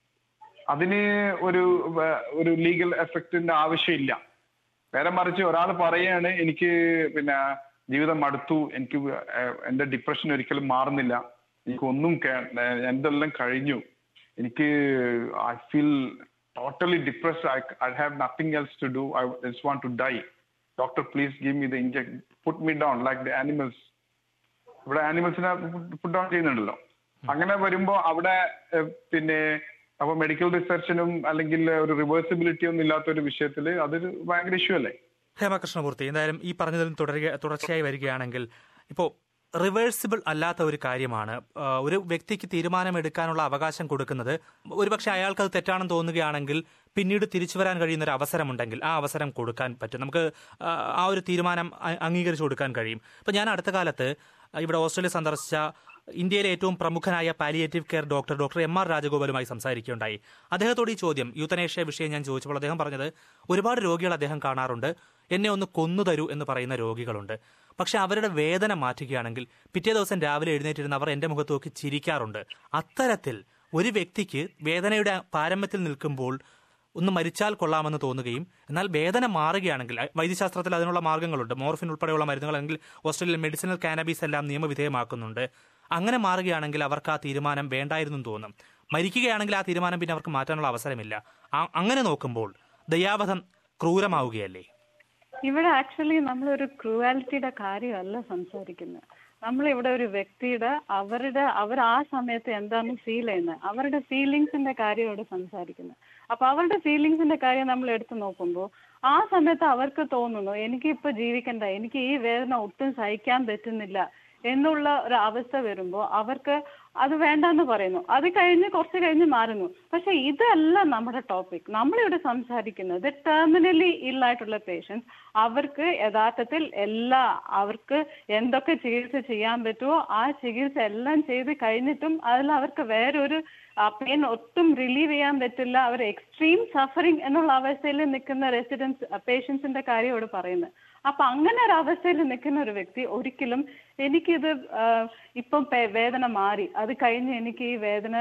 അതിന് ഒരു വ- ഒരു ലീഗൽ എഫക്റ്റിന്റെ ആവശ്യമില്ല നേരെ മറിച്ച് ഒരാൾ പറയാണ് എനിക്ക് പിന്നെ ജീവിതം മടുത്തു എനിക്ക് ഏഹ് എന്റെ ഡിപ്രഷൻ ഒരിക്കലും മാറുന്നില്ല എനിക്ക് ഒന്നും കേ- ഏഹ് എന്തെല്ലാം കഴിഞ്ഞു എനിക്ക് I feel totally depressed I I have nothing else to do I just want to die doctor please give me the inject put me down like the animals ഇവിടെ ആനിമൽസിനെ പുട്ട് ഡൗൺ ചെയ്യുന്നുണ്ടല്ലോ അങ്ങനെ വരുമ്പോ അവിടെ ഏഹ്, പിന്നെ അപ്പൊ മെഡിക്കൽ റിസർച്ചിനും അല്ലെങ്കിൽ ഒരു റിവേഴ്സിബിലിറ്റി ഒന്നും ഇല്ലാത്ത ഒരു വിഷയത്തിൽ അതൊരു ഭയങ്കര ഇഷ്യൂ അല്ലേ ഹേമകൃഷ്ണമൂർത്തി എന്തായാലും ഈ പറഞ്ഞതിൽ തുടരുക തുടർച്ചയായി വരികയാണെങ്കിൽ ഇപ്പോൾ റിവേഴ്സിബിൾ അല്ലാത്ത ഒരു കാര്യമാണ് ആ, ഒരു വ്യക്തിക്ക് തീരുമാനമെടുക്കാനുള്ള അവകാശം കൊടുക്കുന്നത് ഒരുപക്ഷെ അയാൾക്ക് അത് തെറ്റാണെന്ന് തോന്നുകയാണെങ്കിൽ പിന്നീട് തിരിച്ചു വരാൻ കഴിയുന്ന ഒരു അവസരമുണ്ടെങ്കിൽ ആ അവസരം കൊടുക്കാൻ പറ്റും നമുക്ക് ആ, ആ ഒരു തീരുമാനം അ- അംഗീകരിച്ചു കൊടുക്കാൻ കഴിയും ഇപ്പം ഞാൻ അടുത്ത കാലത്ത് ഇവിടെ ഓസ്ട്രേലിയ സന്ദർശിച്ച ഇന്ത്യയിലെ ഏറ്റവും പ്രമുഖനായ palliative care doctor doctor M R രാജഗോപാലുമായി സംസാരിക്കുകയുണ്ടായി അദ്ദേഹത്തോട് ഈ ചോദ്യം യൂത്തനേഷ്യ വിഷയം ഞാൻ ചോദിച്ചപ്പോൾ അദ്ദേഹം പറഞ്ഞത് ഒരുപാട് രോഗികൾ അദ്ദേഹം കാണാറുണ്ട് എന്നെ ഒന്ന് കൊന്നു തരൂ എന്ന് പറയുന്ന രോഗികളുണ്ട് പക്ഷെ അവരുടെ വേദന മാറ്റുകയാണെങ്കിൽ പിറ്റേ ദിവസം രാവിലെ എഴുന്നേറ്റിരുന്ന് അവർ എന്റെ മുഖത്ത് നോക്കി ചിരിക്കാറുണ്ട് അത്തരത്തിൽ ഒരു വ്യക്തിക്ക് വേദനയുടെ പാരമ്യത്തിൽ നിൽക്കുമ്പോൾ ഒന്ന് മരിച്ചാൽ കൊള്ളാമെന്ന് തോന്നുകയും എന്നാൽ വേദന മാറുകയാണെങ്കിൽ അ- വൈദ്യശാസ്ത്രത്തിൽ അതിനുള്ള മാർഗ്ഗങ്ങളുണ്ട് മോർഫിൻ ഉൾപ്പെടെയുള്ള മരുന്നുകൾ അല്ലെങ്കിൽ ഓസ്ട്രേലിയൻ മെഡിസിനൽ കാനബീസ് എല്ലാം നിയമവിധേയമാക്കുന്നുണ്ട് അങ്ങനെ മാറുകയാണെങ്കിൽ അവർക്ക് ആ തീരുമാനം വേണ്ടായിരുന്നു എന്ന് തോന്നും മരിക്കുകയാണെങ്കിൽ ആ തീരുമാനം പിന്നെ അവർക്ക് മാറ്റാനുള്ള അവസരമില്ല ആ- അങ്ങനെ നോക്കുമ്പോൾ ദയാവധം ക്രൂരമാവുകയല്ലേ ഇവിടെ ആക്ച്വലി നമ്മളൊരു ക്രൂവാലിറ്റിയുടെ കാര്യമല്ല സംസാരിക്കുന്നത് നമ്മളിവിടെ ഒരു വ്യക്തിയുടെ അവരുടെ അവർ ആ സമയത്ത് എന്താണ് ഫീൽ ചെയ്യുന്നത് അവരുടെ ഫീലിങ്സിന്റെ കാര്യം ഇവിടെ സംസാരിക്കുന്നത് അപ്പൊ അവരുടെ ഫീലിങ്സിന്റെ കാര്യം നമ്മൾ എടുത്തു നോക്കുമ്പോൾ ആ സമയത്ത് അവർക്ക് തോന്നുന്നു എനിക്ക് ഇപ്പൊ ജീവിക്കണ്ട എനിക്ക് ഈ വേദന ഒട്ടും സഹിക്കാൻ പറ്റുന്നില്ല എന്നുള്ള ഒരു അവസ്ഥ വരുമ്പോൾ അവർക്ക് അത് വേണ്ടെന്ന് പറയുന്നു അത് കഴിഞ്ഞ് കുറച്ച് കഴിഞ്ഞ് മാറുന്നു പക്ഷെ ഇതല്ല നമ്മുടെ ടോപ്പിക് നമ്മളിവിടെ സംസാരിക്കുന്നത് ടെർമിനലി ഇല്ലായിട്ടുള്ള പേഷ്യൻസ് അവർക്ക് യഥാർത്ഥത്തിൽ എല്ലാ അവർക്ക് എന്തൊക്കെ ചികിത്സ ചെയ്യാൻ പറ്റുമോ ആ ചികിത്സ എല്ലാം ചെയ്ത് കഴിഞ്ഞിട്ടും അതിൽ അവർക്ക് വേറൊരു പെയിൻ ഒട്ടും റിലീവ് ചെയ്യാൻ പറ്റില്ല അവർ എക്സ്ട്രീം സഫറിങ് എന്നുള്ള അവസ്ഥയിൽ നിൽക്കുന്ന റെസിഡൻസ് പേഷ്യൻസിന്റെ കാര്യം ഇവിടെ പറയുന്നത് അപ്പൊ അങ്ങനെ ഒരു അവസ്ഥയിൽ നിൽക്കുന്ന ഒരു വ്യക്തി ഒരിക്കലും എനിക്കിത് ആ, ഇപ്പം പേ- വേദന മാറി അത് കഴിഞ്ഞ് എനിക്ക് ഈ വേദന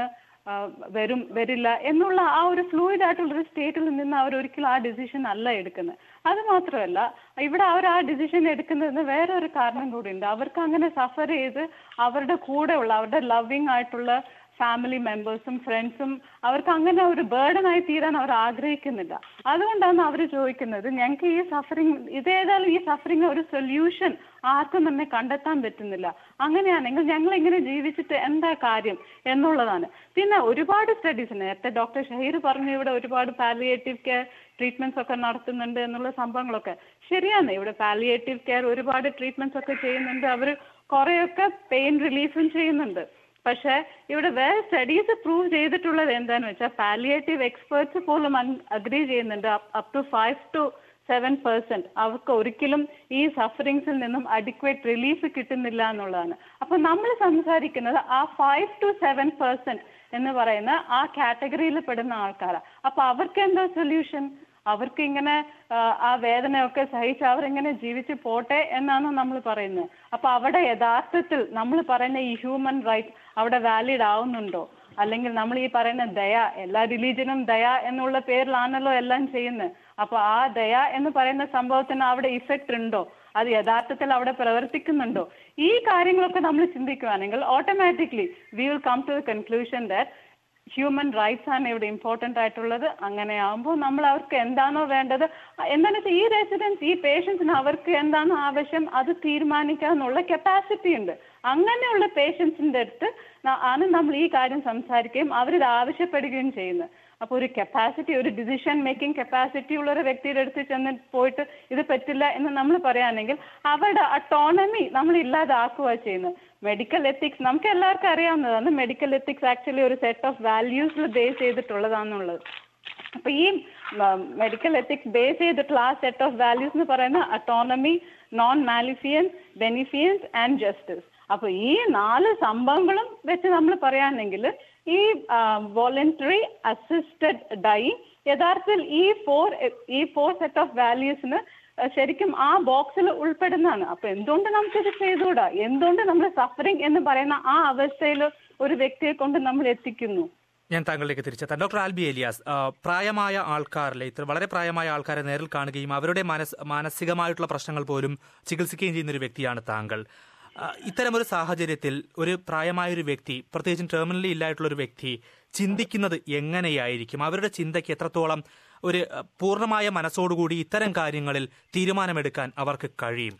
ആ, വരും വരില്ല എന്നുള്ള ആ ഒരു ഫ്ലൂയിഡ് ആയിട്ടുള്ള ഒരു സ്റ്റേറ്റിൽ നിന്ന് അവർ ഒരിക്കലും ആ ഡിസിഷൻ അല്ല എടുക്കുന്നത് അത് മാത്രമല്ല ഇവിടെ അവർ ആ ഡിസിഷൻ എടുക്കുന്നതിന് വേറെ ഒരു കാരണം കൂടിയുണ്ട് അവർക്ക് അങ്ങനെ സഫർ ചെയ്ത് അവരുടെ കൂടെയുള്ള അവരുടെ ലവിങ് ആയിട്ടുള്ള ഫാമിലി മെമ്പേഴ്സും ഫ്രണ്ട്സും അവർക്ക് അങ്ങനെ ഒരു ബേർഡൻ ആയി തീരാൻ അവർ ആഗ്രഹിക്കുന്നില്ല അതുകൊണ്ടാണ് അവർ ചോദിക്കുന്നത് ഞങ്ങൾക്ക് ഈ സഫറിങ് ഇതേതായാലും ഈ സഫറിങ് ഒരു സൊല്യൂഷൻ ആർക്കും തന്നെ കണ്ടെത്താൻ പറ്റുന്നില്ല അങ്ങനെയാണെങ്കിൽ ഞങ്ങൾ ഇങ്ങനെ ജീവിച്ചിട്ട് എന്താ കാര്യം എന്നുള്ളതാണ് പിന്നെ ഒരുപാട് സ്റ്റഡീസ് നേരത്തെ ഡോക്ടർ ഷഹീർ പറഞ്ഞു ഇവിടെ ഒരുപാട് പാലിയേറ്റീവ് കെയർ ട്രീറ്റ്മെന്റ്സ് ഒക്കെ നടത്തുന്നുണ്ട് എന്നുള്ള സംഭവങ്ങളൊക്കെ ശരിയാണ് ഇവിടെ പാലിയേറ്റീവ് കെയർ ഒരുപാട് ട്രീറ്റ്മെന്റ്സ് ഒക്കെ ചെയ്യുന്നുണ്ട് അവർ കുറെയൊക്കെ പെയിൻ റിലീഫും ചെയ്യുന്നുണ്ട് പക്ഷെ ഇവിടെ വേറെ സ്റ്റഡീസ് പ്രൂവ് ചെയ്തിട്ടുള്ളത് എന്താന്ന് വെച്ചാൽ പാലിയേറ്റീവ് എക്സ്പേർട്സ് പോലും അഗ്രി ചെയ്യുന്നുണ്ട് up to five to seven percent അവർക്ക് ഒരിക്കലും ഈ സഫറിങ്സിൽ നിന്നും അഡിക്വേറ്റ് റിലീഫ് കിട്ടുന്നില്ല എന്നുള്ളതാണ് അപ്പൊ നമ്മൾ സംസാരിക്കുന്നത് ആ ഫൈവ് ടു സെവൻ പെർസെന്റ് എന്ന് പറയുന്ന ആ കാറ്റഗറിയിൽ പെടുന്ന ആൾക്കാരാണ് അപ്പൊ അവർക്ക് എന്താ സൊല്യൂഷൻ അവർക്ക് ഇങ്ങനെ ആ, ആ വേദനയൊക്കെ സഹിച്ച് അവരിങ്ങനെ ജീവിച്ച് പോട്ടെ എന്നാണ് നമ്മൾ പറയുന്നത് അപ്പൊ അവിടെ യഥാർത്ഥത്തിൽ നമ്മൾ പറയുന്ന ഈ ഹ്യൂമൻ റൈറ്റ് അവിടെ വാലിഡ് ആവുന്നുണ്ടോ അല്ലെങ്കിൽ നമ്മൾ ഈ പറയുന്ന ദയ എല്ലാ റിലീജിയനും ദയ എന്നുള്ള പേരിലാണല്ലോ എല്ലാം ചെയ്യുന്നത് അപ്പൊ ആ ദയ എന്ന് പറയുന്ന സംഭവത്തിന് അവിടെ ഇഫക്റ്റ് ഉണ്ടോ അത് യഥാർത്ഥത്തിൽ അവിടെ പ്രവർത്തിക്കുന്നുണ്ടോ ഈ കാര്യങ്ങളൊക്കെ നമ്മൾ ചിന്തിക്കുകയാണെങ്കിൽ automatically we will come to the conclusion that human rights ആണ് ഇവിടെ ഇമ്പോർട്ടന്റ് ആയിട്ടുള്ളത് അങ്ങനെയാകുമ്പോൾ നമ്മൾ അവർക്ക് എന്താണോ വേണ്ടത് എന്താണെന്ന് വെച്ചാൽ ഈ റെസിഡൻസ് ഈ പേഷ്യൻസിന് അവർക്ക് എന്താണോ ആവശ്യം അത് തീരുമാനിക്കാനുള്ള കപ്പാസിറ്റി ഉണ്ട് അങ്ങനെയുള്ള പേഷ്യൻസിന്റെ അടുത്ത് ന- ആണ് നമ്മൾ ഈ കാര്യം സംസാരിക്കുകയും അവരിത് ആവശ്യപ്പെടുകയും ചെയ്യുന്നത് അപ്പൊ ഒരു കപ്പാസിറ്റി ഒരു ഡിസിഷൻ മേക്കിംഗ് കപ്പാസിറ്റി ഉള്ള ഒരു വ്യക്തിയുടെ അടുത്ത് ചെന്ന് പോയിട്ട് ഇത് പറ്റില്ല എന്ന് നമ്മൾ പറയുകയാണെങ്കിൽ അവരുടെ അട്ടോണമി നമ്മൾ ഇല്ലാതാക്കുക ചെയ്യുന്നത് മെഡിക്കൽ എത്തിക്സ് നമുക്ക് എല്ലാവർക്കും അറിയാവുന്നതാണ് മെഡിക്കൽ എത്തിക്സ് ആക്ച്വലി ഒരു സെറ്റ് ഓഫ് വാല്യൂസിൽ ബേസ് ചെയ്തിട്ടുള്ളതാണെന്നുള്ളത് അപ്പൊ ഈ മെഡിക്കൽ എത്തിക്സ് ബേസ് ചെയ്തിട്ടുള്ള ആ സെറ്റ് ഓഫ് വാല്യൂസ് എന്ന് പറയുന്ന autonomy non maleficence beneficence and justice അപ്പൊ ഈ നാല് സംഭവങ്ങളും വെച്ച് നമ്മൾ പറയുകയാണെങ്കിൽ ഈ വോളണ്ടറി അസിസ്റ്റഡ് ഡൈ യഥാർത്ഥത്തിൽ ഈ ഫോർ ഈ ഫോർ സെറ്റ് ഓഫ് വാല്യൂസിന് ശരിക്കും ആ ബോക്സിൽ ഉൾപ്പെടുന്നതാണ് അപ്പൊ എന്തുകൊണ്ട് നമുക്കിത് ചെയ്തുകൂടാ എന്തുകൊണ്ട് നമ്മൾ സഫറിങ് എന്ന് പറയുന്ന ആ അവസ്ഥയിൽ ഒരു വ്യക്തിയെ കൊണ്ട് നമ്മൾ എത്തിക്കുന്നു ഞാൻ താങ്കളിലേക്ക് തിരിച്ചെത്താം ഡോക്ടർ ആൽബി എലിയാസ് ആ, പ്രായമായ ആൾക്കാരിലെ ഇത്ര വളരെ പ്രായമായ ആൾക്കാരെ നേരിൽ കാണുകയും അവരുടെ മനസ് മാനസികമായിട്ടുള്ള പ്രശ്നങ്ങൾ പോലും ചികിത്സിക്കുകയും ചെയ്യുന്ന ഒരു വ്യക്തിയാണ് താങ്കൾ ആ, ഇത്തരമൊരു സാഹചര്യത്തിൽ ഒരു പ്രായമായ ഒരു വ്യക്തി പ്രത്യേകിച്ചും ടെർമിനലി ഇല്ലായിട്ടുള്ള ഒരു വ്യക്തി ചിന്തിക്കുന്നത് എങ്ങനെയായിരിക്കും അവരുടെ ചിന്തയ്ക്ക് എത്രത്തോളം ഒരു ആ, പൂർണ്ണമായ മനസ്സോടുകൂടി ഇത്തരം കാര്യങ്ങളിൽ തീരുമാനമെടുക്കാൻ അവർക്ക് കഴിയും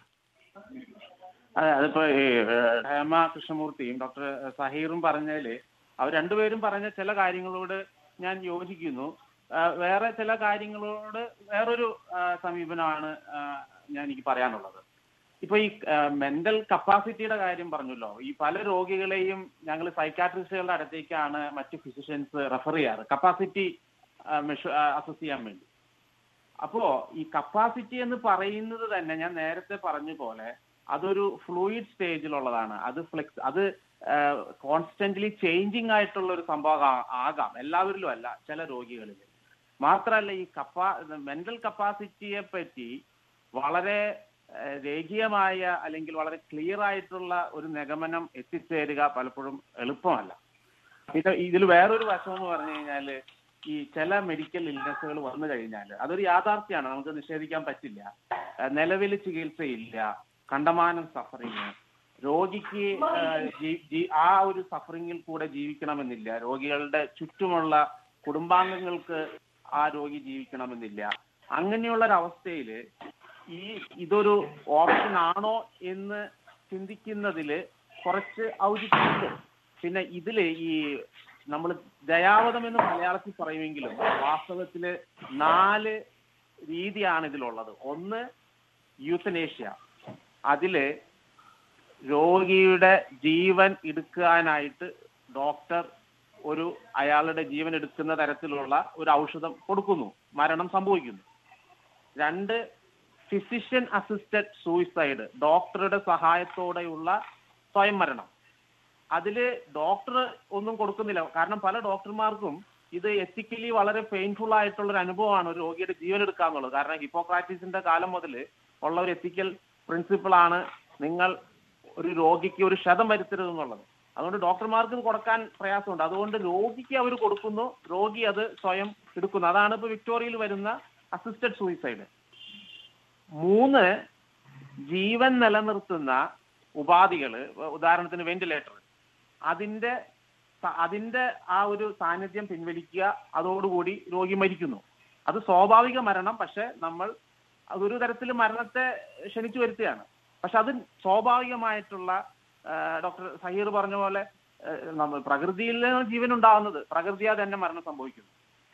അതെ അതിപ്പോ ഈ ഏഹ്, ഹേമ കൃഷ്ണമൂർത്തിയും ഡോക്ടർ സഹീറും പറഞ്ഞതില് അവർ രണ്ടുപേരും പറഞ്ഞ ചില കാര്യങ്ങളോട് ഞാൻ യോജിക്കുന്നു ആ, വേറെ ചില കാര്യങ്ങളോട് വേറൊരു ആ, സമീപനമാണ് ആ, ഞാൻ എനിക്ക് പറയാനുള്ളത് ഇപ്പൊ ഈ മെന്റൽ കപ്പാസിറ്റിയുടെ കാര്യം പറഞ്ഞല്ലോ ഈ പല രോഗികളെയും ഞങ്ങൾ സൈക്കാട്രിസ്റ്റുകളുടെ അടുത്തേക്കാണ് മറ്റ് ഫിസിഷ്യൻസ് റെഫർ ചെയ്യാറ് കപ്പാസിറ്റി അസസ് ചെയ്യാൻ വേണ്ടി അപ്പോ ഈ കപ്പാസിറ്റി എന്ന് പറയുന്നത് തന്നെ ഞാൻ നേരത്തെ പറഞ്ഞ പോലെ അതൊരു ഫ്ലൂയിഡ് സ്റ്റേജിലുള്ളതാണ് അത് ഫ്ലെക്സ് അത് കോൺസ്റ്റന്റ്ലി ചേഞ്ചിങ് ആയിട്ടുള്ള ഒരു സംഭവം ആ- ആകാം എല്ലാവരിലും അല്ല ചില രോഗികളിൽ മാത്രമല്ല ഈ കപ്പാ മെന്റൽ കപ്പാസിറ്റിയെ പറ്റി വളരെ ഏഹ്, രേഖീയമായ അല്ലെങ്കിൽ വളരെ ക്ലിയർ ആയിട്ടുള്ള ഒരു നിഗമനം എത്തിച്ചേരുക പലപ്പോഴും എളുപ്പമല്ല പിന്നെ ഇതിൽ വേറൊരു വശം എന്ന് പറഞ്ഞു കഴിഞ്ഞാല് ഈ ചില മെഡിക്കൽ ഇൽനെസ്സുകൾ വന്നു കഴിഞ്ഞാൽ അതൊരു യാഥാർത്ഥ്യമാണ് നമുക്ക് നിഷേധിക്കാൻ പറ്റില്ല നിലവിൽ ചികിത്സയില്ല കണ്ടമാനം സഫറിങ് രോഗിക്ക് ഏഹ്, ജീ- ജീ- ആ ഒരു സഫറിങ്ങിൽ കൂടെ ജീവിക്കണമെന്നില്ല രോഗികളുടെ ചുറ്റുമുള്ള കുടുംബാംഗങ്ങൾക്ക് ആ രോഗി ജീവിക്കണമെന്നില്ല അങ്ങനെയുള്ള ഒരു അവസ്ഥയിൽ ഈ ഇതൊരു ഓപ്ഷൻ ആണോ എന്ന് ചിന്തിക്കുന്നതില് കുറച്ച് ഔചിത്യമുണ്ട് പിന്നെ ഇതില് ഈ നമ്മൾ ദയാവതം എന്ന് മലയാളത്തിൽ പറയുമെങ്കിലും വാസ്തവത്തില് നാല് രീതിയാണ് ഇതിലുള്ളത് ഒന്ന് യൂത്തനേഷ്യ അതില് രോഗിയുടെ ജീവൻ എടുക്കാനായിട്ട് ഡോക്ടർ ഒരു അയാളുടെ ജീവൻ എടുക്കുന്ന തരത്തിലുള്ള ഒരു ഔഷധം കൊടുക്കുന്നു മരണം സംഭവിക്കുന്നു രണ്ട് ഫിസിഷ്യൻ അസിസ്റ്റഡ് സൂയിസൈഡ് ഡോക്ടറുടെ സഹായത്തോടെയുള്ള സ്വയം മരണം അതില് ഡോക്ടർ ഒന്നും കൊടുക്കുന്നില്ല കാരണം പല ഡോക്ടർമാർക്കും ഇത് എത്തിക്കലി വളരെ പെയിൻഫുൾ ആയിട്ടുള്ള ഒരു അനുഭവമാണ് ഒരു രോഗിയുടെ ജീവൻ എടുക്കുക എന്നുള്ളത് കാരണം ഹിപ്പോക്രാറ്റീസിന്റെ കാലം മുതൽ ഉള്ള ഒരു എത്തിക്കൽ പ്രിൻസിപ്പിൾ ആണ് നിങ്ങൾ ഒരു രോഗിക്ക് ഒരു ക്ഷതം വരുത്തരുത് എന്നുള്ളത് അതുകൊണ്ട് ഡോക്ടർമാർക്ക് ഇത് കൊടുക്കാൻ പ്രയാസമുണ്ട് അതുകൊണ്ട് രോഗിക്ക് അവർ കൊടുക്കുന്നു രോഗി അത് സ്വയം എടുക്കുന്നു അതാണ് ഇപ്പൊ വിക്ടോറിയയിൽ വരുന്ന അസിസ്റ്റഡ് സൂയിസൈഡ് മൂന്ന് ജീവൻ നിലനിർത്തുന്ന ഉപാധികൾ ഉദാഹരണത്തിന് വെന്റിലേറ്റർ അതിന്റെ സ- അതിന്റെ ആ ഒരു സാന്നിധ്യം പിൻവലിക്കുക അതോടുകൂടി രോഗി മരിക്കുന്നു അത് സ്വാഭാവിക മരണം പക്ഷെ നമ്മൾ അതൊരു തരത്തിൽ മരണത്തെ ക്ഷണിച്ചു വരുത്തുകയാണ് പക്ഷെ അത് സ്വാഭാവികമായിട്ടുള്ള ആ, ഡോക്ടർ സഹീർ പറഞ്ഞ പോലെ ആ, നമ്മൾ പ്രകൃതിയിൽ ജീവൻ ഉണ്ടാവുന്നത് പ്രകൃതിയാ തന്നെ മരണം സംഭവിക്കുന്നു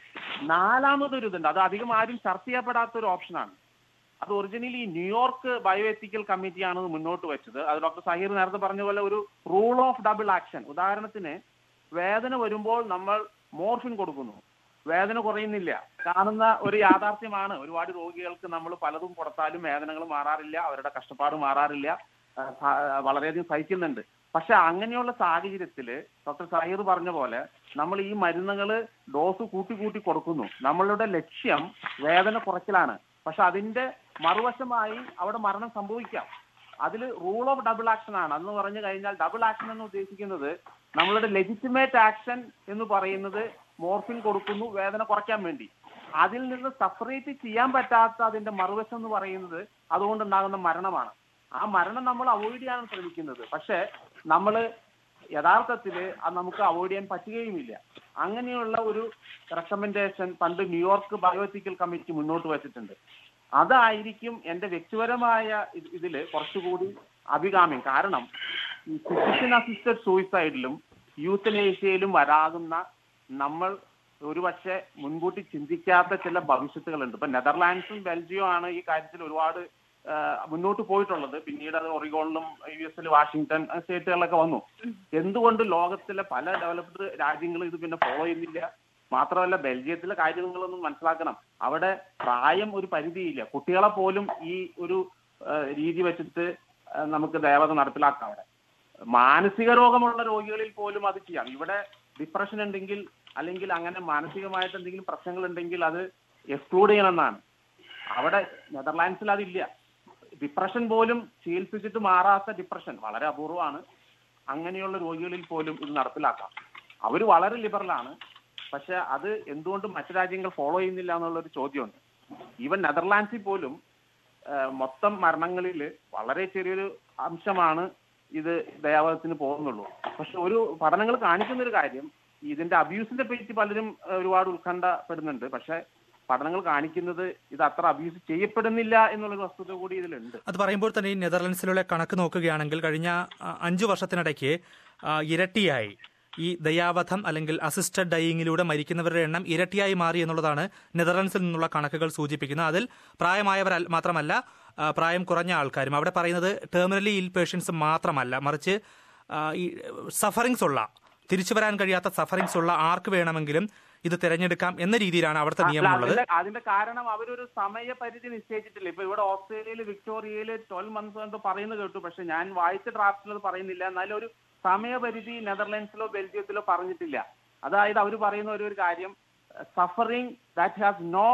നാലാമതൊരു ഇതുണ്ട് അത് അധികം ആരും ചർച്ച ചെയ്യപ്പെടാത്ത ഒരു ഓപ്ഷനാണ് അത് ഒറിജിനലി ന്യൂയോർക്ക് ബയോ എത്തിക്കൽ കമ്മിറ്റിയാണ് ഇത് മുന്നോട്ട് വെച്ചത് അത് ഡോക്ടർ സഹീർ നേരത്തെ പറഞ്ഞ പോലെ ഒരു റൂൾ ഓഫ് ഡബിൾ ആക്ഷൻ ഉദാഹരണത്തിന് വേദന വരുമ്പോൾ നമ്മൾ മോർഫിൻ കൊടുക്കുന്നു വേദന കുറയുന്നില്ല കാണുന്ന ഒരു യാഥാർത്ഥ്യമാണ് ഒരുപാട് രോഗികൾക്ക് നമ്മൾ പലതും കൊടുത്താലും വേദനകൾ മാറാറില്ല അവരുടെ കഷ്ടപ്പാട് മാറാറില്ല ആ, സ- വളരെയധികം സഹിക്കുന്നുണ്ട് പക്ഷെ അങ്ങനെയുള്ള സാഹചര്യത്തില് ഡോക്ടർ സഹീർ പറഞ്ഞ പോലെ നമ്മൾ ഈ മരുന്നുകൾ ഡോസ് കൂട്ടി കൂട്ടി കൊടുക്കുന്നു നമ്മളുടെ ലക്ഷ്യം വേദന കുറയ്ക്കലാണ് പക്ഷെ അതിന്റെ മറുവശമായി അവിടെ മരണം സംഭവിക്കാം അതിൽ റൂൾ ഓഫ് ഡബിൾ ആക്ഷൻ ആണ് എന്ന് പറഞ്ഞു കഴിഞ്ഞാൽ ഡബിൾ ആക്ഷൻ എന്ന് ഉദ്ദേശിക്കുന്നത് നമ്മളുടെ ലെജിറ്റിമേറ്റ് ആക്ഷൻ എന്ന് പറയുന്നത് മോർഫിൻ കൊടുക്കുന്നു വേദന കുറയ്ക്കാൻ വേണ്ടി അതിൽ നിന്ന് സെപ്പറേറ്റ് ചെയ്യാൻ പറ്റാത്ത അതിന്റെ മറുവശം എന്ന് പറയുന്നത് അതുകൊണ്ടുണ്ടാകുന്ന മരണമാണ് ആ മരണം നമ്മൾ അവോയ്ഡ് ചെയ്യാൻ ശ്രമിക്കുന്നത് പക്ഷെ നമ്മൾ യഥാർത്ഥത്തില് അത് നമുക്ക് അവോയ്ഡ് ചെയ്യാൻ പറ്റുകയുമില്ല അങ്ങനെയുള്ള ഒരു റെക്കമെൻഡേഷൻ പണ്ട് ന്യൂയോർക്ക് ബയോഎത്തിക്കൽ കമ്മിറ്റി മുന്നോട്ട് വെച്ചിട്ടുണ്ട് അതായിരിക്കും എന്റെ വ്യക്തിപരമായ ഇത് ഇതില് കുറച്ചുകൂടി അഭികാമ്യം കാരണം ഈ ഫിസിഷ്യൻ അസിസ്റ്റഡ് സൂയിസൈഡിലും യൂത്തനേഷ്യയിലും വരാകുന്ന നമ്മൾ ഒരുപക്ഷെ മുൻകൂട്ടി ചിന്തിക്കാത്ത ചില ഭവിഷ്യത്തുകളുണ്ട് ഇപ്പൊ നെതർലാൻഡ്സും ബെൽജിയവും ആണ് ഈ കാര്യത്തിൽ ഒരുപാട് ആ, മുന്നോട്ട് പോയിട്ടുള്ളത് പിന്നീട് അത് ഒറിഗോണിലും യു എസിൽ വാഷിങ്ടൺ സ്റ്റേറ്റുകളിലൊക്കെ വന്നു എന്തുകൊണ്ട് ലോകത്തിലെ പല ഡെവലപ്ഡ് രാജ്യങ്ങളും ഇത് പിന്നെ ഫോളോ ചെയ്യുന്നില്ല മാത്രമല്ല ബെൽജിയത്തിലെ കാര്യങ്ങളൊന്നും മനസ്സിലാക്കണം അവിടെ പ്രായം ഒരു പരിധിയില്ല കുട്ടികളെ പോലും ഈ ഒരു ആ, രീതി വെച്ചിട്ട് ആ, നമുക്ക് ദേവത നടപ്പിലാക്കാം അവിടെ മാനസിക രോഗമുള്ള രോഗികളിൽ പോലും അത് ചെയ്യാം ഇവിടെ ഡിപ്രഷൻ ഉണ്ടെങ്കിൽ അല്ലെങ്കിൽ അങ്ങനെ മാനസികമായിട്ട് എന്തെങ്കിലും പ്രശ്നങ്ങൾ ഉണ്ടെങ്കിൽ അത് എക്സ്ക്ലൂഡ് ചെയ്യണമെന്നാണ് അവിടെ നെതർലാൻഡ്സിൽ അതില്ല ഡിപ്രഷൻ പോലും ചികിത്സിച്ചിട്ട് മാറാത്ത ഡിപ്രഷൻ വളരെ അപൂർവമാണ് അങ്ങനെയുള്ള രോഗികളിൽ പോലും ഇത് നടപ്പിലാക്കാം അവർ വളരെ ലിബറലാണ് പക്ഷെ അത് എന്തുകൊണ്ട് മറ്റു രാജ്യങ്ങൾ ഫോളോ ചെയ്യുന്നില്ല എന്നുള്ളൊരു ചോദ്യമുണ്ട് ഈവൻ നെതർലാൻഡ്സിൽ പോലും ആ, മൊത്തം മരണങ്ങളിൽ വളരെ ചെറിയൊരു അംശമാണ് ഇത് ദയാവധത്തിന് പോകുന്നുള്ളൂ പക്ഷെ ഒരു പഠനങ്ങൾ കാണിക്കുന്ന ഒരു കാര്യം ഇതിന്റെ അബ്യൂസിന്റെ പറ്റി പലരും ആ, ഒരുപാട് ഉത്കണ്ഠപ്പെടുന്നുണ്ട് പക്ഷെ പഠനങ്ങൾ കാണിക്കുന്നത് ഇത് അത്ര അബ്യൂസ് ചെയ്യപ്പെടുന്നില്ല എന്നുള്ളൊരു വസ്തുത കൂടി ഇതിലുണ്ട് അത് പറയുമ്പോൾ തന്നെ ഈ നെതർലൻഡ്സിലുള്ള കണക്ക് നോക്കുകയാണെങ്കിൽ കഴിഞ്ഞ ആ, അഞ്ചു വർഷത്തിനിടയ്ക്ക് ആ, ഇരട്ടിയായി ഈ ദയാവധം അല്ലെങ്കിൽ അസിസ്റ്റഡ് ഡയിങ്ങിലൂടെ മരിക്കുന്നവരുടെ എണ്ണം ഇരട്ടിയായി മാറി എന്നുള്ളതാണ് നെതർലൻഡ്സിൽ നിന്നുള്ള കണക്കുകൾ സൂചിപ്പിക്കുന്നത് അതിൽ പ്രായമായവർ അൽ- മാത്രമല്ല ആ, പ്രായം കുറഞ്ഞ ആൾക്കാരും അവിടെ പറയുന്നത് ടെർമിനലി ഇൽ പേഷ്യൻസ് മാത്രമല്ല മറിച്ച് ആ, ഈ സഫറിങ്സ് ഉള്ള തിരിച്ചു വരാൻ കഴിയാത്ത സഫറിങ്സ് ഉള്ള ആർക്ക് വേണമെങ്കിലും ഇത് തിരഞ്ഞെടുക്കാം എന്ന രീതിയിലാണ് അവിടുത്തെ അല്ല, നിയമമുള്ളത് അതിന്റെ അതിന്റെ കാരണം അവരൊരു സമയപരിധി നിശ്ചയിച്ചിട്ടില്ല ഇപ്പൊ ഇവിടെ ഓസ്ട്രേലിയയിൽ വിക്ടോറിയയിൽ ട്വൽവ് മന്ത്സ് എന്ന് പറയുന്നത് കേട്ടു പക്ഷെ ഞാൻ വായിച്ച ഡ്രാഫ്റ്റിൽ അത് പറയുന്നില്ല എന്നാലും ഒരു സമയപരിധി നെതർലാൻഡ്സിലോ ബെൽജിയത്തിലോ പറഞ്ഞിട്ടില്ല അതായത് അവർ പറയുന്ന ഒരു ഒരു കാര്യം suffering that has no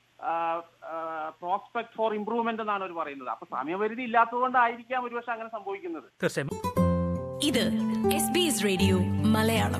prospect for improvement എന്നാണ് അവർ പറയുന്നത് അപ്പൊ സമയപരിധി ഇല്ലാത്തതുകൊണ്ടായിരിക്കാം ഒരുപക്ഷെ അങ്ങനെ സംഭവിക്കുന്നത് തീർച്ചയായും ഇത് S B S radio Malayalam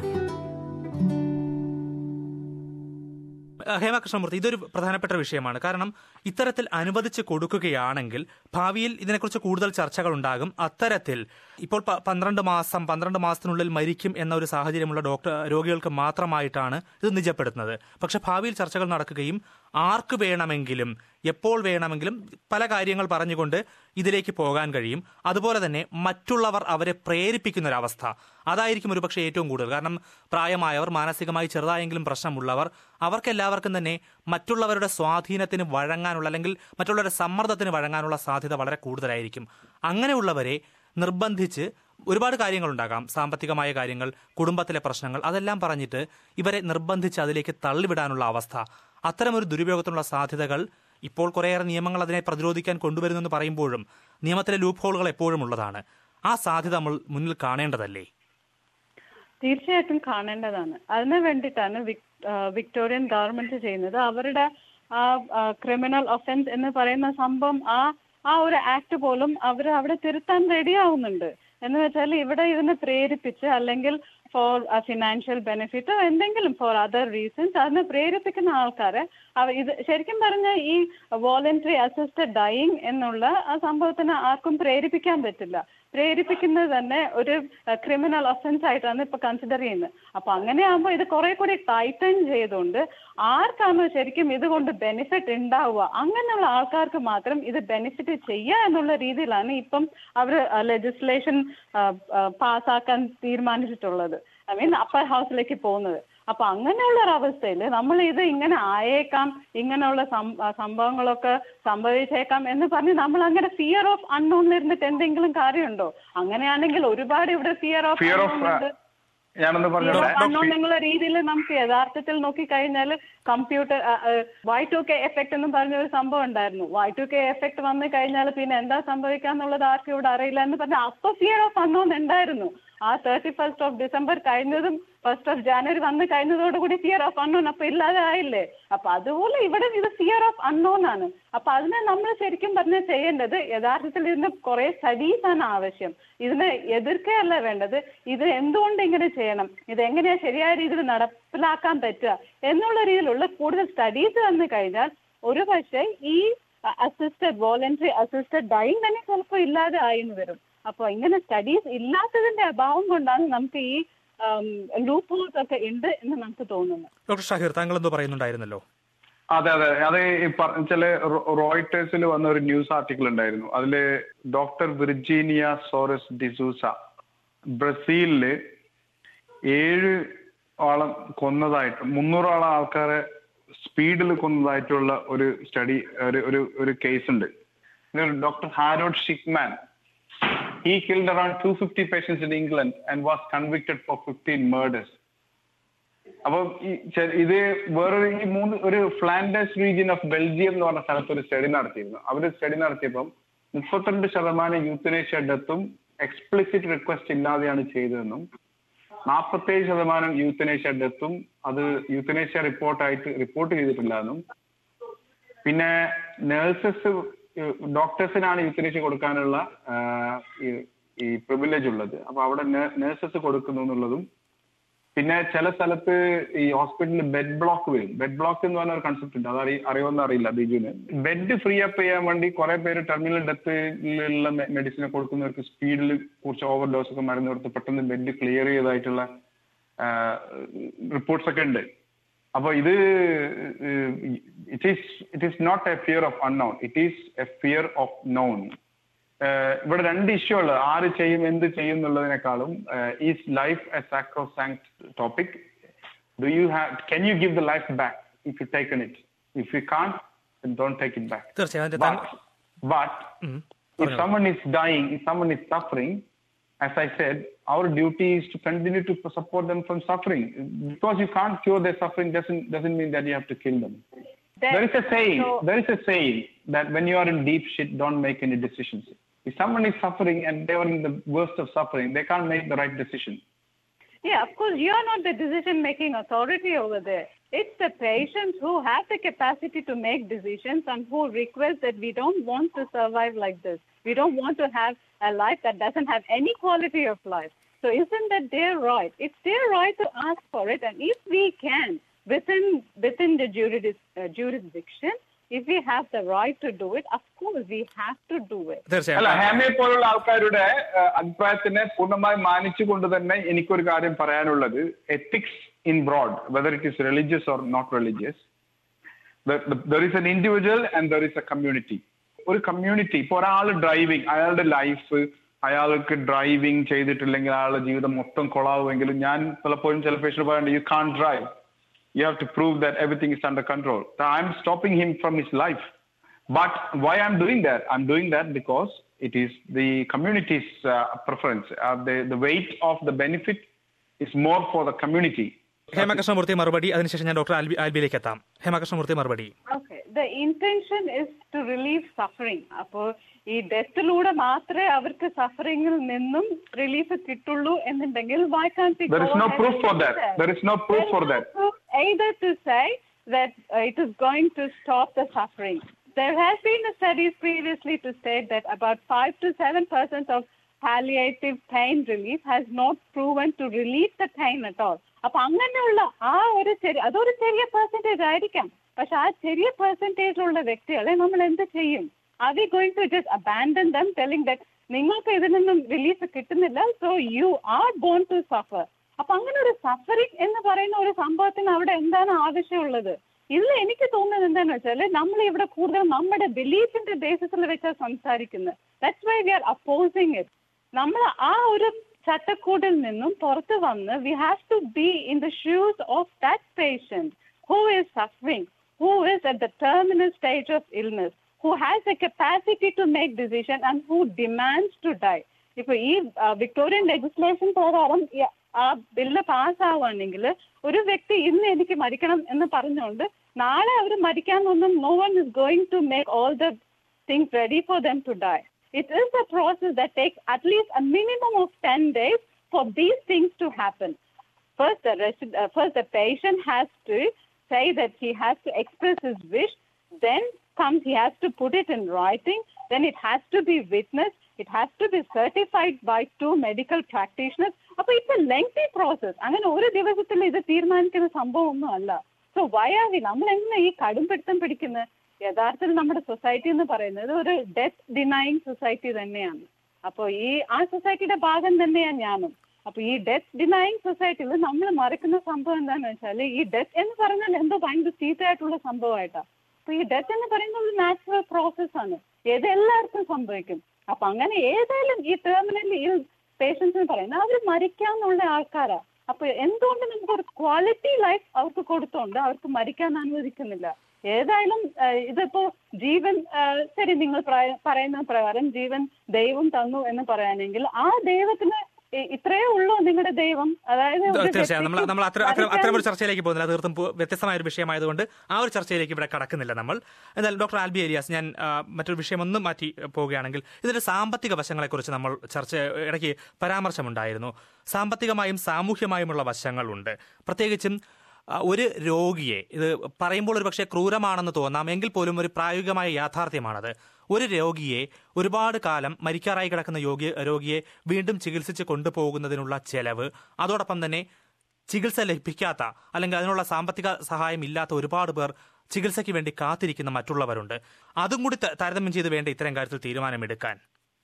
ആ, ഹേമ കൃഷ്ണമൂർത്തി ഇതൊരു പ്രധാനപ്പെട്ട വിഷയമാണ് കാരണം ഇത്തരത്തിൽ അനുവദിച്ച് കൊടുക്കുകയാണെങ്കിൽ ഭാവിയിൽ ഇതിനെക്കുറിച്ച് കൂടുതൽ ചർച്ചകൾ ഉണ്ടാകും അത്തരത്തിൽ ഇപ്പോൾ പ- പന്ത്രണ്ട് മാസം പന്ത്രണ്ട് മാസത്തിനുള്ളിൽ മരിക്കും എന്ന ഒരു സാഹചര്യമുള്ള ഡോക്ടർ രോഗികൾക്ക് മാത്രമായിട്ടാണ് ഇത് നിജപ്പെടുത്തുന്നത് പക്ഷെ ഭാവിയിൽ ചർച്ചകൾ നടക്കുകയും ആർക്ക് വേണമെങ്കിലും എപ്പോൾ വേണമെങ്കിലും പല കാര്യങ്ങൾ പറഞ്ഞുകൊണ്ട് ഇതിലേക്ക് പോകാൻ കഴിയും അതുപോലെ തന്നെ മറ്റുള്ളവർ അവരെ പ്രേരിപ്പിക്കുന്ന ഒരു അവസ്ഥ അതായിരിക്കും ഒരുപക്ഷെ ഏറ്റവും കൂടുതൽ കാരണം പ്രായമായവർ മാനസികമായി ചെറുതായെങ്കിലും പ്രശ്നമുള്ളവർ അവർക്കെല്ലാവർക്കും തന്നെ മറ്റുള്ളവരുടെ സ്വാധീനത്തിന് വഴങ്ങാനുള്ള അല്ലെങ്കിൽ മറ്റുള്ളവരുടെ സമ്മർദ്ദത്തിന് വഴങ്ങാനുള്ള സാധ്യത വളരെ കൂടുതലായിരിക്കും അങ്ങനെയുള്ളവരെ നിർബന്ധിച്ച് ഒരുപാട് കാര്യങ്ങളുണ്ടാകാം സാമ്പത്തികമായ കാര്യങ്ങൾ കുടുംബത്തിലെ പ്രശ്നങ്ങൾ അതെല്ലാം പറഞ്ഞിട്ട് ഇവരെ നിർബന്ധിച്ച് അതിലേക്ക് തള്ളിവിടാനുള്ള അവസ്ഥ അത്തരമൊരു ദുരുപയോഗത്തിനുള്ള സാധ്യതകൾ ഇപ്പോൾ കുറേയേറെ നിയമങ്ങൾ അതിനെ പ്രതിരോധിക്കാൻ കൊണ്ടുവരുന്നെന്ന് പറയുമ്പോഴും നിയമത്തിലെ ലൂപ്പ് ഹോളുകൾ എപ്പോഴും ഉള്ളതാണ് ആ സാധ്യത നമ്മൾ മുന്നിൽ കാണേണ്ടതല്ലേ തീർച്ചയായിട്ടും കാണേണ്ടതാണ് അതിന് വേണ്ടിയിട്ടാണ് വിക്- ആ, വിക്ടോറിയൻ ഗവൺമെന്റ് ചെയ്യുന്നത് അവരുടെ ആ ക്രിമിനൽ ഒഫൻസ് എന്ന് പറയുന്ന സംഭവം ആ ആ ഒരു ആക്ട് പോലും അവർ അവിടെ തിരുത്താൻ റെഡി ആവുന്നുണ്ട് എന്ന് വെച്ചാൽ ഇവിടെ ഇതിനെ പ്രേരിപ്പിച്ച് അല്ലെങ്കിൽ ഫോർ ഫിനാൻഷ്യൽ ബെനിഫിറ്റോ എന്തെങ്കിലും ഫോർ അതർ റീസൺസ് അതിനെ പ്രേരിപ്പിക്കുന്ന ആൾക്കാരെ അവ ഇത് ശരിക്കും പറഞ്ഞാൽ ഈ വോളണ്ടറി അസിസ്റ്റഡ് ഡൈയിങ് എന്നുള്ള ആ സംഭവത്തിന് ആർക്കും പ്രേരിപ്പിക്കാൻ പറ്റില്ല പ്രേരിപ്പിക്കുന്നത് തന്നെ ഒരു ക്രിമിനൽ ഒഫൻസ് ആയിട്ടാണ് ഇപ്പൊ കൺസിഡർ ചെയ്യുന്നത് അപ്പൊ അങ്ങനെയാകുമ്പോൾ ഇത് കുറെ കൂടി ടൈറ്റൻ ചെയ്തുകൊണ്ട് ആർക്കാണോ ശരിക്കും ഇതുകൊണ്ട് ബെനിഫിറ്റ് ഉണ്ടാവുക അങ്ങനെയുള്ള ആൾക്കാർക്ക് മാത്രം ഇത് ബെനിഫിറ്റ് ചെയ്യുക എന്നുള്ള രീതിയിലാണ് ഇപ്പം അവർ ലെജിസ്ലേഷൻ പാസ്സാക്കാൻ തീരുമാനിച്ചിട്ടുള്ളത് ഐ മീൻ അപ്പർ ഹൗസിലേക്ക് പോകുന്നത് അപ്പൊ അങ്ങനെയുള്ള ഒരു അവസ്ഥയിൽ നമ്മൾ ഇത് ഇങ്ങനെ ആയേക്കാം ഇങ്ങനെയുള്ള സം- ആ, സംഭവങ്ങളൊക്കെ സംഭവിച്ചേക്കാം എന്ന് പറഞ്ഞ് നമ്മൾ അങ്ങനെ ഫിയർ ഓഫ് അൺനോണിൽ ഇരുന്നിട്ട് എന്തെങ്കിലും കാര്യമുണ്ടോ അങ്ങനെയാണെങ്കിൽ ഒരുപാട് ഇവിടെ ഫിയർ ഓഫ് ഫിയർ ഓഫ് ഞാനൊന്ന് പറഞ്ഞോട്ടെ അൺനോൺ എന്നുള്ള രീതിയിൽ നമുക്ക് യഥാർത്ഥത്തിൽ നോക്കിക്കഴിഞ്ഞാൽ computer Y two K effect എന്നും പറഞ്ഞ ഒരു സംഭവം ഉണ്ടായിരുന്നു വൈ ടു കെ എഫക്ട് വന്നു കഴിഞ്ഞാൽ പിന്നെ എന്താ സംഭവിക്കാന്നുള്ളത് ആർക്കും ഇവിടെ അറിയില്ല എന്ന് പറഞ്ഞാൽ അപ്പൊ ഫിയർ ഓഫ് അൺനോൺ ഉണ്ടായിരുന്നു ആ തേർട്ടി ഫസ്റ്റ് ഓഫ് ഡിസംബർ കഴിഞ്ഞതും ഫസ്റ്റ് ഓഫ് ജാനുവരി വന്നു കഴിഞ്ഞതോടുകൂടി ഫിയർ ഓഫ് അൺനോൺ അപ്പൊ ഇല്ലാതെ ആയില്ലേ അപ്പൊ അതുപോലെ ഇവിടെ ഇത് ഫിയർ ഓഫ് അൺനോൺ ആണ് അപ്പൊ അതിനെ നമ്മൾ ശരിക്കും പറഞ്ഞാൽ ചെയ്യേണ്ടത് യഥാർത്ഥത്തിൽ ഇതിന് കുറെ സ്റ്റഡീസ് ആണ് ആവശ്യം ഇതിനെ എതിർക്കുകയല്ല വേണ്ടത് ഇത് എന്തുകൊണ്ട് ഇങ്ങനെ ചെയ്യണം ഇത് എങ്ങനെയാ ശരിയായ രീതിയിൽ നടപ്പിലാക്കാൻ പറ്റുക എന്നുള്ള രീതിയിലുള്ള കൂടുതൽ സ്റ്റഡീസ് വന്നു കഴിഞ്ഞാൽ ഒരു പക്ഷേ ഈ അസിസ്റ്റഡ് വോളണ്ടറി അസിസ്റ്റഡ് ഡൈങ് തന്നെ ചിലപ്പോൾ ഇല്ലാതെ ആയിന്ന് വരും അപ്പോൾ ഇങ്ങനെ സ്റ്റഡീസ് ഇല്ലാത്തതിന്റെ അഭാവം കൊണ്ടാണ് നമുക്ക് ഈ ലൂപ്പ് ഹോൾസ് ഒക്കെ ഉണ്ട് എന്ന് നമുക്ക് തോന്നുന്നത് ഡോക്ടർ ഷാഹിർ താങ്കൾ എന്തോ പറയുന്നുണ്ടായിരുന്നല്ലോ അതെ അതെ അത് ഈ ചില റോയിട്ടേഴ്സിൽ വന്ന ഒരു ന്യൂസ് ആർട്ടിക്കിൾ ഉണ്ടായിരുന്നു അതില് ഡോക്ടർ വിർജീനിയ സോറസ് ഡിസൂസ ബ്രസീലില് ഏഴ് ആളം കൊന്നതായിട്ട് മുന്നൂറോളം ആൾക്കാരെ സ്പീഡിൽ കൊന്നതായിട്ടുള്ള ഒരു സ്റ്റഡി ഒരു ഒരു ഒരു കേസ് ഉണ്ട് doctor Harold Shipman he killed around 250 patients in England and was convicted for 15 murders. അപ്പൊ ഈ ചെ- ഇത് വേറൊരു ഈ മൂന്ന് ഒരു ഫ്ലാൻഡേഴ്സ് റീജിയൻ ഓഫ് ബെൽജിയം എന്ന് പറഞ്ഞ സ്ഥലത്ത് ഒരു സ്റ്റഡി നടത്തിയിരുന്നു അവര് സ്റ്റഡി നടത്തിയപ്പം മുപ്പത്തിരണ്ട് ശതമാനം യൂത്തനേഷ്യ ഡെത്തും എക്സ്പ്ലിസിറ്റ് റിക്വസ്റ്റ് ഇല്ലാതെയാണ് ചെയ്തതെന്നും നാൽപ്പത്തേഴ് ശതമാനം യൂത്തനേഷ്യ ഡെത്തും അത് യൂത്തനേഷ്യ റിപ്പോർട്ടായിട്ട് റിപ്പോർട്ട് ചെയ്തിട്ടില്ല എന്നും പിന്നെ നേഴ്സസ് ഡോക്ടേഴ്സിനാണ് യൂത്തനേഷ്യ കൊടുക്കാനുള്ള ആ, ഈ- ഈ പ്രിവിലേജ് ഉള്ളത് അപ്പൊ അവിടെ നേഴ്സസ് കൊടുക്കുന്നു എന്നുള്ളതും പിന്നെ ചില സ്ഥലത്ത് ഈ ഹോസ്പിറ്റലിൽ ബെഡ് ബ്ലോക്ക് വരും ബെഡ് ബ്ലോക്ക് എന്ന് പറഞ്ഞ ഒരു കൺസെപ്റ്റ് ഉണ്ട് അത് അറി അറിയുമെന്ന് അറിയില്ല ബിജുവിന് ബെഡ് ഫ്രീ അപ്പ് ചെയ്യാൻ വേണ്ടി കുറെ പേര് ടെർമിനൽ ഡെത്തിലുള്ള മെഡിസിനെ കൊടുക്കുന്നവർക്ക് സ്പീഡിൽ കുറച്ച് ഓവർ ഡോസ് ഒക്കെ മരുന്ന് കൊടുത്ത് പെട്ടെന്ന് ബെഡ് ക്ലിയർ ചെയ്തതായിട്ടുള്ള റിപ്പോർട്ട്സ് ഒക്കെ ഉണ്ട് അപ്പൊ ഇത് it is it is not a fear of unknown it is a fear of known ഇവിടെ രണ്ട് ഇഷ്യൂ ഉള്ളത് ആര് ചെയ്യും എന്ത് ചെയ്യും എന്നുള്ളതിനേക്കാളും is life a sacrosanct topic do you have can you give the life back if you taken it if you can't don't take it back തീർച്ചയായും അതിന്റെ But, താങ്കൾ- but ഉം. if someone is dying, if someone is suffering, as I said, our duty is to continue to support them from suffering. Because you can't cure their suffering doesn't doesn't mean that you have to kill them. There is a saying. so- there is a saying that when you are in deep shit, don't make any decisions. If someone is suffering and they are in the worst of suffering, they can't make the right decision. Yeah, of course, you are not the decision making authority over there. It's the patients who have the capacity to make decisions and who request that we don't want to survive like this. We don't want to have a life that doesn't have any quality of life. So, isn't that their right? It's their right to ask for it, and if we can, within within the juridis, uh, jurisdiction, if we have the right to do it, of course we have to do it. അല്ല തീർച്ചയായും ഹേമയെ പോലുള്ള ആൾക്കാരുടെ ഏഹ്, അഭിപ്രായത്തിനെ പൂർണ്ണമായി മാനിച്ചുകൊണ്ട് തന്നെ എനിക്കൊരു കാര്യം പറയാനുള്ളത് ethics in broad whether it is religious or not religious there is an individual and there is a community ഒരു കമ്മ്യൂണിറ്റി ഇപ്പൊ ഒരാൾ ഡ്രൈവിംഗ് അയാളുടെ ലൈഫ് അയാൾക്ക് ഡ്രൈവിംഗ് ചെയ്തിട്ടില്ലെങ്കിൽ അയാളുടെ ജീവിതം മൊത്തം കൊളാവുമെങ്കിലും ഞാൻ പലപ്പോഴും ചില പേഷ്യന്റ് പറയുന്നുണ്ട് you can't drive you have to prove that everything is under control. So I'm stopping him from his life. But why I'm doing that? I'm doing that because it is the community's uh, preference. Uh, the, the weight of the benefit is more for the community. Hemakrishnamurthy മറുപടി അതിനുശേഷം ഞാൻ doctor Albi ആൽബിയിലേക്ക് എത്താം ഹേമകൃഷ്ണമൂർത്തി മറുപടി Okay. The intention is to relieve suffering. അപ്പോൾ ഈ ഡെത്തിലൂടെ മാത്രമേ അവർക്ക് സഫറിങ്ങിൽ നിന്നും റിലീഫ് കിട്ടുള്ളൂ എന്നുണ്ടെങ്കിൽ why can't we There go is no ahead proof and for do that. that? There is no proof There is for no that. proof either to say that uh, it is going to stop the suffering. There has been a studies previously to state that about five to seven percent of palliative pain relief has not proven to relieve the pain at all അപ്പൊ അങ്ങനെയുള്ള ആ ഒരു ചെറിയ അതൊരു ചെറിയ percentage ആയിരിക്കാം പക്ഷെ ആ ചെറിയ പെർസെന്റേജിലുള്ള വ്യക്തികളെ നമ്മൾ എന്ത് ചെയ്യും are we going to just abandon them telling that നിങ്ങൾക്ക് ഇതിൽ നിന്നും റിലീഫ് കിട്ടുന്നില്ല so you are born to suffer അപ്പൊ അങ്ങനെ ഒരു സഫറിങ് എന്ന് പറയുന്ന ഒരു സംഭവത്തിന് അവിടെ എന്താണ് ആവശ്യമുള്ളത് ഇതിൽ എനിക്ക് തോന്നുന്നത് എന്താണെന്ന് വെച്ചാൽ നമ്മൾ ഇവിടെ കൂടുതൽ നമ്മുടെ ബിലീഫിന്റെ ബേസിസിൽ വെച്ചാണ് സംസാരിക്കുന്നത് that's why we are opposing it നമ്മൾ ആ ഒരു ചട്ടക്കൂടിൽ നിന്നും പുറത്ത് വന്ന് we have to be in the shoes of that patient who is suffering who is at the terminal stage of illness who has a capacity to make decision and who demands to die ഇപ്പൊ ഈ Victorian legislation പ്രകാരം ഈ- ആ bill പാസ്സാവുകയാണെങ്കിൽ ഒരു വ്യക്തി ഇന്ന് എനിക്ക് മരിക്കണം എന്ന് പറഞ്ഞുകൊണ്ട് നാളെ അവർ മരിക്കാനൊന്നും no one is going to make all the things ready for them to die. It is a process that takes at least a minimum of 10 days for these things to happen. First, the resi- uh, first the patient has to say that he has to express his wish. Then comes he has to put it in writing. Then it has to be witnessed. It has to be certified by two medical practitioners. അപ്പൊ it's a lengthy process അങ്ങനെ ഒരു ദിവസത്തിൽ ഇത് തീരുമാനിക്കുന്ന സംഭവമൊന്നും അല്ല so why are V നമ്മൾ എങ്ങനെ ഈ കടുംപിടുത്തം പിടിക്കുന്നത് യഥാർത്ഥത്തിൽ നമ്മുടെ സൊസൈറ്റി എന്ന് പറയുന്നത് ഒരു ഡെത്ത് ഡിനൈങ് സൊസൈറ്റി തന്നെയാണ് അപ്പോൾ ഈ ആ സൊസൈറ്റിയുടെ ഭാഗം തന്നെയാണ് ഞാനും അപ്പൊ ഈ ഡെത്ത് ഡിനൈങ് സൊസൈറ്റിയിൽ നമ്മൾ മറക്കുന്ന സംഭവം എന്താണെന്ന് വെച്ചാൽ ഈ ഡെത്ത് എന്ന് പറഞ്ഞാൽ എന്തോ ഭയങ്കര ചീത്തയായിട്ടുള്ള സംഭവമായിട്ടാണ് അപ്പൊ ഈ ഡെത്ത് എന്ന് പറയുന്നത് ഒരു നാച്ചുറൽ പ്രോസസ് ആണ് ഏത് എല്ലാവർക്കും സംഭവിക്കും അപ്പൊ അങ്ങനെ ഏതായാലും ഈ ടെർമിനലി ഈ പേഷ്യൻസിന് പറയുന്നത് അവർ മരിക്കാന്നുള്ള ആൾക്കാരാ അപ്പൊ എന്തുകൊണ്ട് നമുക്ക് ഒരു ക്വാളിറ്റി ലൈഫ് അവർക്ക് കൊടുത്തോണ്ട് അവർക്ക് മരിക്കാൻ അനുവദിക്കുന്നില്ല ഏതായാലും ഏഹ്, ഇതിപ്പോ ജീവൻ ഏഹ്, ശരി നിങ്ങൾ പ്രായ- പറയുന്ന പ്രകാരം ജീവൻ ദൈവം തന്നു എന്ന് പറയാനെങ്കിൽ ആ ദൈവത്തിന് ഇ- ഇത്രയേ ഉള്ളൂ നിങ്ങളുടെ ദൈവം അതായത് ഒരു തീർച്ചയായും നമ്മൾ വ്യക്തിക്ക് നമ്മൾ അത്ര അത്ര മരിക്കാൻ- അത്തരം ഒരു ചർച്ചയിലേക്ക് പോകുന്നില്ല തീർത്തും പു- വ്യത്യസ്തമായ ഒരു വിഷയമായതുകൊണ്ട് ആ ഒരു ചർച്ചയിലേക്ക് ഇവിടെ കടക്കുന്നില്ല നമ്മൾ എന്നാൽ ഡോക്ടർ ആൽബി ഏരിയാസ് ഞാൻ ആ, മറ്റൊരു വിഷയം ഒന്നും മാറ്റി പോവുകയാണെങ്കിൽ ഇതിന്റെ സാമ്പത്തിക വശങ്ങളെക്കുറിച്ച് നമ്മൾ ചർച്ച ഇടയ്ക്ക് പരാമർശമുണ്ടായിരുന്നു സാമ്പത്തികമായും സാമൂഹ്യമായുമുള്ള വശങ്ങളുണ്ട് പ്രത്യേകിച്ചും ആ, ഒരു രോഗിയെ ഇത് പറയുമ്പോൾ ഒരു പക്ഷേ ക്രൂരമാണെന്ന് തോന്നാം എങ്കിൽ പോലും ഒരു പ്രായോഗികമായ യാഥാർത്ഥ്യമാണത് ഒരു രോഗിയെ ഒരുപാട് കാലം മരിക്കാറായി കിടക്കുന്ന യോഗി രോഗിയെ വീണ്ടും ചികിത്സിച്ച് കൊണ്ടുപോകുന്നതിനുള്ള ചെലവ് അതോടൊപ്പം തന്നെ ചികിത്സ ലഭിക്കാത്ത അല്ലെങ്കിൽ അതിനുള്ള സാമ്പത്തിക സഹായം ഇല്ലാത്ത ഒരുപാട് പേർ ചികിത്സയ്ക്ക് വേണ്ടി കാത്തിരിക്കുന്ന മറ്റുള്ളവരുണ്ട് അതും കൂടി ത- താരതമ്യം ചെയ്ത് വേണ്ട ഇത്തരം കാര്യത്തിൽ തീരുമാനമെടുക്കാൻ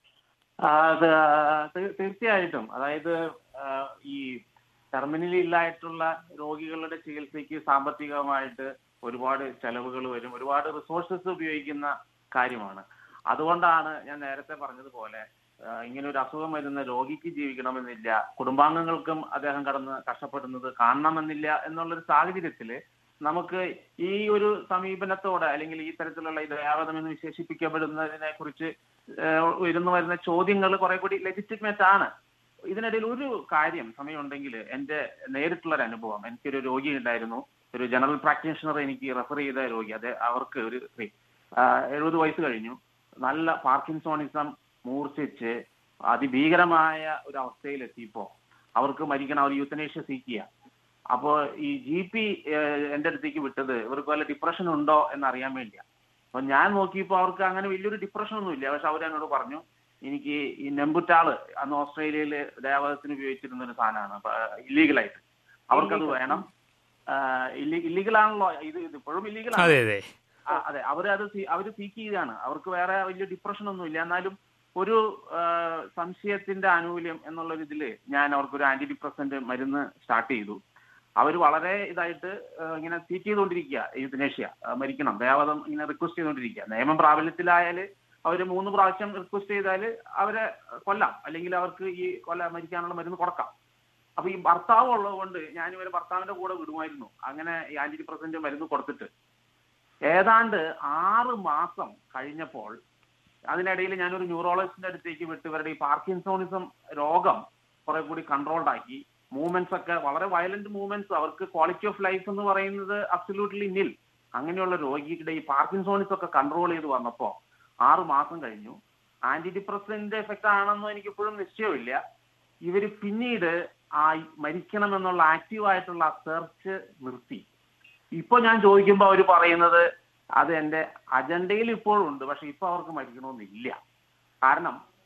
ആ, അത് തീ- തീർച്ചയായിട്ടും അതായത് ആ, ഈ ടെർമിനലി ഇല്ലായിട്ടുള്ള രോഗികളുടെ ചികിത്സയ്ക്ക് സാമ്പത്തികമായിട്ട് ഒരുപാട് ചെലവുകൾ വരും ഒരുപാട് റിസോഴ്സസ് ഉപയോഗിക്കുന്ന കാര്യമാണ് അതുകൊണ്ടാണ് ഞാൻ നേരത്തെ പറഞ്ഞതുപോലെ ആ, ഇങ്ങനെ ഒരു അസുഖം വരുന്ന രോഗിക്ക് ജീവിക്കണമെന്നില്ല കുടുംബാംഗങ്ങൾക്കും അദ്ദേഹം കടന്ന് കഷ്ടപ്പെടുന്നത് കാണണമെന്നില്ല എന്നുള്ളൊരു സാഹചര്യത്തില് നമുക്ക് ഈ ഒരു സമീപനത്തോടെ അല്ലെങ്കിൽ ഈ തരത്തിലുള്ള ഈ ദയാവധം എന്ന് വിശേഷിപ്പിക്കപ്പെടുന്നതിനെ കുറിച്ച് ഏഹ് ഉയർന്നു വരുന്ന ചോദ്യങ്ങൾ കുറെ കൂടി ലെജിറ്റിമേറ്റ് ആണ് ഇതിനിടയിൽ ഒരു കാര്യം സമയമുണ്ടെങ്കിൽ എന്റെ നേരിട്ടുള്ള ഒരു അനുഭവം എനിക്കൊരു രോഗി ഉണ്ടായിരുന്നു ഒരു ജനറൽ പ്രാക്ടീഷണർ എനിക്ക് റെഫർ ചെയ്ത രോഗി അതെ അവർക്ക് ഒരു എഴുപത് വയസ്സ് കഴിഞ്ഞു നല്ല പാർക്കിൻസോണിസം മൂർച്ഛിച്ച് അതിഭീകരമായ ഒരു അവസ്ഥയിൽ എത്തിയപ്പോ അവർക്ക് മരിക്കണം അവർ യൂത്തനേഷ്യ സീക്കുക അപ്പോ ഈ ജി പി എന്റെ അടുത്തേക്ക് വിട്ടത് ഇവർക്ക് വല്ല ഡിപ്രഷൻ ഉണ്ടോ എന്ന് അറിയാൻ വേണ്ടിയാ അപ്പൊ ഞാൻ നോക്കിയപ്പോ അവർക്ക് അങ്ങനെ വലിയൊരു ഡിപ്രഷൻ ഒന്നും ഇല്ല പക്ഷെ അവരെന്നോട് പറഞ്ഞു എനിക്ക് ഈ നെമ്പുറ്റാള് അന്ന് ഓസ്ട്രേലിയയിൽ ദേവതത്തിന് ഉപയോഗിച്ചിരുന്ന ഒരു സാധനമാണ് ഇല്ലീഗലായിട്ട് അവർക്കത് വേണം ഇല്ലീഗൽ ആണല്ലോ ഇത് ഇത് ഇപ്പോഴും ഇല്ലീഗൽ ആണ് അതെ അതെ ആ, അതെ അവര് അത് സീ- അവര് സീക്ക് ചെയ്താണ് അവർക്ക് വേറെ വലിയ ഡിപ്രഷൻ ഒന്നും ഇല്ല എന്നാലും ഒരു ആ, സംശയത്തിന്റെ ആനുകൂല്യം എന്നുള്ള ഒരു ഇതില് ഞാൻ അവർക്ക് ഒരു ആന്റി ഡിപ്രസന്റ് മരുന്ന് സ്റ്റാർട്ട് ചെയ്തു അവർ വളരെ ഇതായിട്ട് ആ, ഇങ്ങനെ സീക്ക് ചെയ്തുകൊണ്ടിരിക്കുക യുദ്ധനേഷ്യ മരിക്കണം ദയാവധം ഇങ്ങനെ റിക്വസ്റ്റ് ചെയ്തുകൊണ്ടിരിക്കുക നിയമം പ്രാബല്യത്തിലായാല് അവര് മൂന്ന് പ്രാവശ്യം റിക്വസ്റ്റ് ചെയ്താൽ അവരെ കൊല്ലാം അല്ലെങ്കിൽ അവർക്ക് ഈ കൊല്ല മരിക്കാനുള്ള മരുന്ന് കൊടുക്കാം അപ്പൊ ഈ ഭർത്താവ് ഉള്ളത് കൊണ്ട് ഞാൻ ഇവരെ ഭർത്താവിന്റെ കൂടെ വിടുമായിരുന്നു അങ്ങനെ ഈ ആന്റി ഡിപ്രസന്റ് മരുന്ന് കൊടുത്തിട്ട് ഏതാണ്ട് ആറ് മാസം കഴിഞ്ഞപ്പോൾ അതിനിടയിൽ ഞാനൊരു ന്യൂറോളജിസ്റ്റിന്റെ അടുത്തേക്ക് വിട്ട് ഇവരുടെ ഈ പാർക്കിൻസോണിസം രോഗം കുറെ കൂടി കൺട്രോൾഡ് ആക്കി മൂവ്മെന്റ്സ് ഒക്കെ വളരെ വയലന്റ് മൂവ്മെന്റ്സ് അവർക്ക് ക്വാളിറ്റി ഓഫ് ലൈഫ് എന്ന് പറയുന്നത് അബ്സല്യൂട്ട്ലി നിൽ അങ്ങനെയുള്ള രോഗിയുടെ ഈ പാർക്കിൻസോണിസ് ഒക്കെ കൺട്രോൾ ചെയ്ത് വന്നപ്പോ ആറ് മാസം കഴിഞ്ഞു ആന്റി ഡിപ്രസന്റ് എഫക്റ്റ് ആണെന്നോ എനിക്ക് ഇപ്പോഴും നിശ്ചയമില്ല ഇവര് പിന്നീട് ആ മരിക്കണം എന്നുള്ള ആക്റ്റീവ് ആയിട്ടുള്ള സെർച്ച് നിർത്തി ഇപ്പൊ ഞാൻ ചോദിക്കുമ്പോൾ അവർ പറയുന്നത് അത് എന്റെ അജണ്ടയിൽ ഇപ്പോഴും ഉണ്ട് പക്ഷെ ഇപ്പൊ അവർക്ക് മരിക്കണമെന്നില്ല കാരണം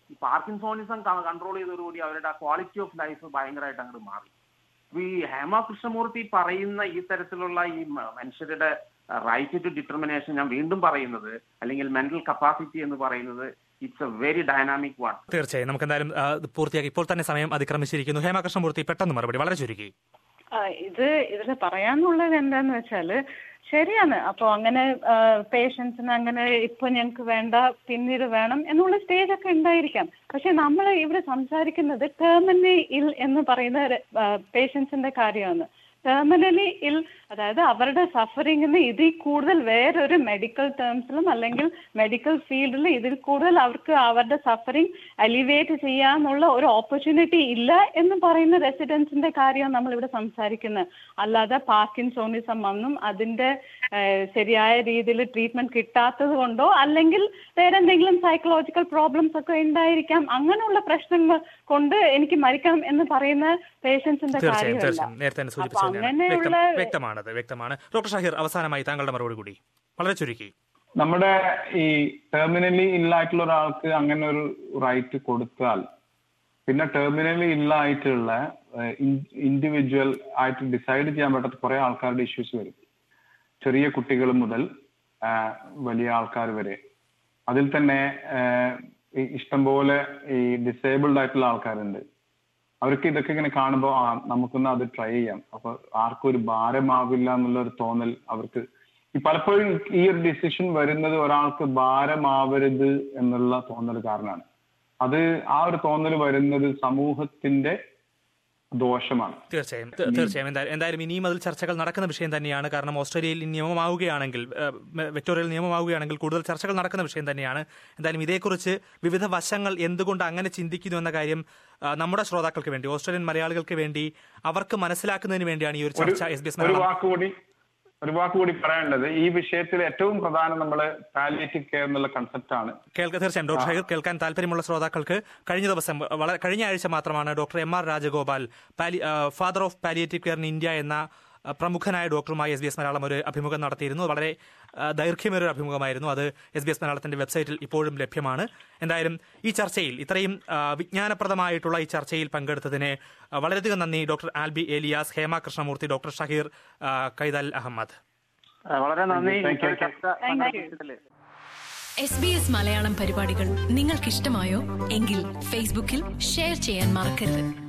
ഈ പാർക്കിൻസോണിസം കൺട്രോൾ ചെയ്തതോടുകൂടി അവരുടെ ആ ക്വാളിറ്റി ഓഫ് ലൈഫ് ഭയങ്കരമായിട്ട് അങ്ങോട്ട് മാറി അപ്പൊ ഈ ഹേമ കൃഷ്ണമൂർത്തി പറയുന്ന ഈ തരത്തിലുള്ള ഈ മ- മനുഷ്യരുടെ റൈറ്റ് ടു ഡിറ്റർമിനേഷൻ ഞാൻ വീണ്ടും പറയുന്നത് അല്ലെങ്കിൽ മെന്റൽ കപ്പാസിറ്റി എന്ന് പറയുന്നത് it's a very dynamic one തീർച്ചയായും നമുക്ക് എന്തായാലും ആ, ഇത് പൂർത്തിയാക്കി ഇപ്പോൾ തന്നെ സമയം അതിക്രമിച്ചിരിക്കുന്നു ഹേമകൃഷ്ണമൂർത്തി പെട്ടെന്ന് മറുപടി വളരെ ചുരുക്കി ആ, ഇത് ഇതിൽ പറയാനുള്ളത് എന്താന്ന് വെച്ചാല് ശരിയാണ് അപ്പൊ അങ്ങനെ പേഷ്യൻസിന് അങ്ങനെ ഇപ്പൊ ഞങ്ങൾക്ക് വേണ്ട പിന്നീട് വേണം എന്നുള്ള സ്റ്റേജ് ഒക്കെ ഉണ്ടായിരിക്കാം പക്ഷെ നമ്മൾ ഇവിടെ സംസാരിക്കുന്നത് ടെർമിനലി ഇൽ എന്ന് പറയുന്ന പേഷ്യൻസിന്റെ കാര്യമാണ് ടെർമിനലി ഇൽ അതായത് അവരുടെ സഫറിങ്ങിന് ഇതിൽ കൂടുതൽ വേറൊരു മെഡിക്കൽ ടേംസിലും അല്ലെങ്കിൽ മെഡിക്കൽ ഫീൽഡിൽ ഇതിൽ കൂടുതൽ അവർക്ക് അവരുടെ സഫറിങ് അലിവേറ്റ് ചെയ്യാന്നുള്ള ഒരു ഓപ്പർച്യൂണിറ്റി ഇല്ല എന്ന് പറയുന്ന റെസിഡൻസിന്റെ കാര്യമാണ് നമ്മൾ ഇവിടെ സംസാരിക്കുന്നത് അല്ലാതെ പാർക്കിൻസോണിസം വന്നും അതിന്റെ ഏഹ്, ശരിയായ രീതിയിൽ ട്രീറ്റ്മെന്റ് കിട്ടാത്തത് കൊണ്ടോ അല്ലെങ്കിൽ വേറെ എന്തെങ്കിലും സൈക്കോളജിക്കൽ പ്രോബ്ലംസ് ഒക്കെ ഉണ്ടായിരിക്കാം അങ്ങനെയുള്ള പ്രശ്നങ്ങൾ കൊണ്ട് എനിക്ക് മരിക്കണം എന്ന് പറയുന്ന പേഷ്യൻസിന്റെ തീർച്ചയായും കാര്യമല്ല തീർച്ചയായും നേരത്തെ തന്നെ അപ്പൊ സൂചിപ്പിച്ചത് തന്നെയാണ്. അങ്ങനെയുള്ള വ്യക്തം- വ്യക്തമാണത് വ്യക്തമാണ് ഡോക്ടർ ഷാഹിർ അവസാനമായി താങ്കളുടെ മറുപടി കൂടി വളരെ ചുരുക്കി നമ്മുടെ ഈ ടെർമിനലി ഇല്ലായിട്ടുള്ള ഒരാൾക്ക് അങ്ങനെ ഒരു റൈറ്റ് കൊടുത്താൽ പിന്നെ ടെർമിനലി ഇല്ലായിട്ടുള്ള ഇൻഡിവിജ്വൽ ആയിട്ട് ഡിസൈഡ് ചെയ്യാൻ പറ്റാത്ത കുറെ ആൾക്കാരുടെ ഇഷ്യൂസ് വരും ചെറിയ കുട്ടികൾ മുതൽ ആ, വലിയ ആൾക്കാർ വരെ അതിൽ തന്നെ ആ, ഈ ഇഷ്ടംപോലെ ഈ ഡിസേബിൾഡ് ആയിട്ടുള്ള ആൾക്കാരുണ്ട് അവർക്ക് ഇതൊക്കെ ഇങ്ങനെ കാണുമ്പോൾ ആ നമുക്കൊന്ന് അത് ട്രൈ ചെയ്യാം അപ്പൊ ആർക്കും ഒരു ഭാരമാവില്ല എന്നുള്ള ഒരു തോന്നൽ അവർക്ക് ഈ പലപ്പോഴും ഈ ഒരു ഡിസിഷൻ വരുന്നത് ഒരാൾക്ക് ഭാരമാവരുത് എന്നുള്ള തോന്നൽ കാരണമാണ് അത് ആ ഒരു തോന്നൽ വരുന്നത് സമൂഹത്തിന്റെ ദോഷമാണ് തീർച്ചയായും തീ- തീർച്ചയായും എന്തായാലും എന്തായാലും ഇനിയും അതിൽ ചർച്ചകൾ നടക്കുന്ന വിഷയം തന്നെയാണ് കാരണം ഓസ്ട്രേലിയയിൽ ഈ നിയമമാവുകയാണെങ്കിൽ ഏഹ്, മെ- വിക്ടോറിയയിൽ നിയമമാവുകയാണെങ്കിൽ കൂടുതൽ ചർച്ചകൾ നടക്കുന്ന വിഷയം തന്നെയാണ് എന്തായാലും ഇതേക്കുറിച്ച് വിവിധ വശങ്ങൾ എന്തുകൊണ്ട് അങ്ങനെ ചിന്തിക്കുന്നു എന്ന കാര്യം ആ, നമ്മുടെ ശ്രോതാക്കൾക്ക് വേണ്ടി ഓസ്ട്രേലിയൻ മലയാളികൾക്ക് വേണ്ടി അവർക്ക് മനസ്സിലാക്കുന്നതിന് വേണ്ടിയാണ് ഈ ഒരു ഒരു ചർച്ച എസ് ബി എസ് ഒരു മലയാളം വാക്കുകൂടി ഒരു വാക്കുകൂടി പറയാനുള്ളത് ഈ വിഷയത്തിൽ ഏറ്റവും പ്രധാനം നമ്മള് പാലിയേറ്റീവ് കെയർ എന്നുള്ള കൺസെപ്റ്റ് ആണ് കേൾക്ക തീർച്ചയായും ഡോക്ടർ ഷഹീർ കേൾക്കാൻ താല്പര്യമുള്ള ശ്രോതാക്കൾക്ക് കഴിഞ്ഞ ദിവസം വളരെ കഴിഞ്ഞ ആഴ്ച മാത്രമാണ് ഡോക്ടർ എം ആർ രാജഗോപാൽ പാലി father of palliative care in India എന്ന ആ, പ്രമുഖനായ ഡോക്ടറുമായി എസ് ബി എസ് മലയാളം ഒരു അഭിമുഖം നടത്തിയിരുന്നു വളരെ ആ, ദൈർഘ്യമേറിയ ഒരു അഭിമുഖമായിരുന്നു അത് എസ് ബി എസ് മലയാളത്തിന്റെ വെബ്സൈറ്റിൽ ഇപ്പോഴും ലഭ്യമാണ് എന്തായാലും ഈ ചർച്ചയിൽ ഇത്രയും ആ, വിജ്ഞാനപ്രദമായിട്ടുള്ള ഈ ചർച്ചയിൽ പങ്കെടുത്തതിന് ആ, വളരെയധികം നന്ദി ഡോക്ടർ ആൽബി ഏലിയാസ് ഹേമ കൃഷ്ണമൂർത്തി ഡോക്ടർ ഷഹീർ ആ, കൈതൽ അഹമ്മദ് വളരെ നന്ദി Thank you. ഈ ചർച്ച Thank you. സംഘടിപ്പിച്ചതില്. എസ് ബി എസ് മലയാളം പരിപാടികൾ നിങ്ങൾക്കിഷ്ടമായോ എങ്കിൽ ഫേസ്ബുക്കിൽ ഷെയർ ചെയ്യാൻ മറക്കരുത്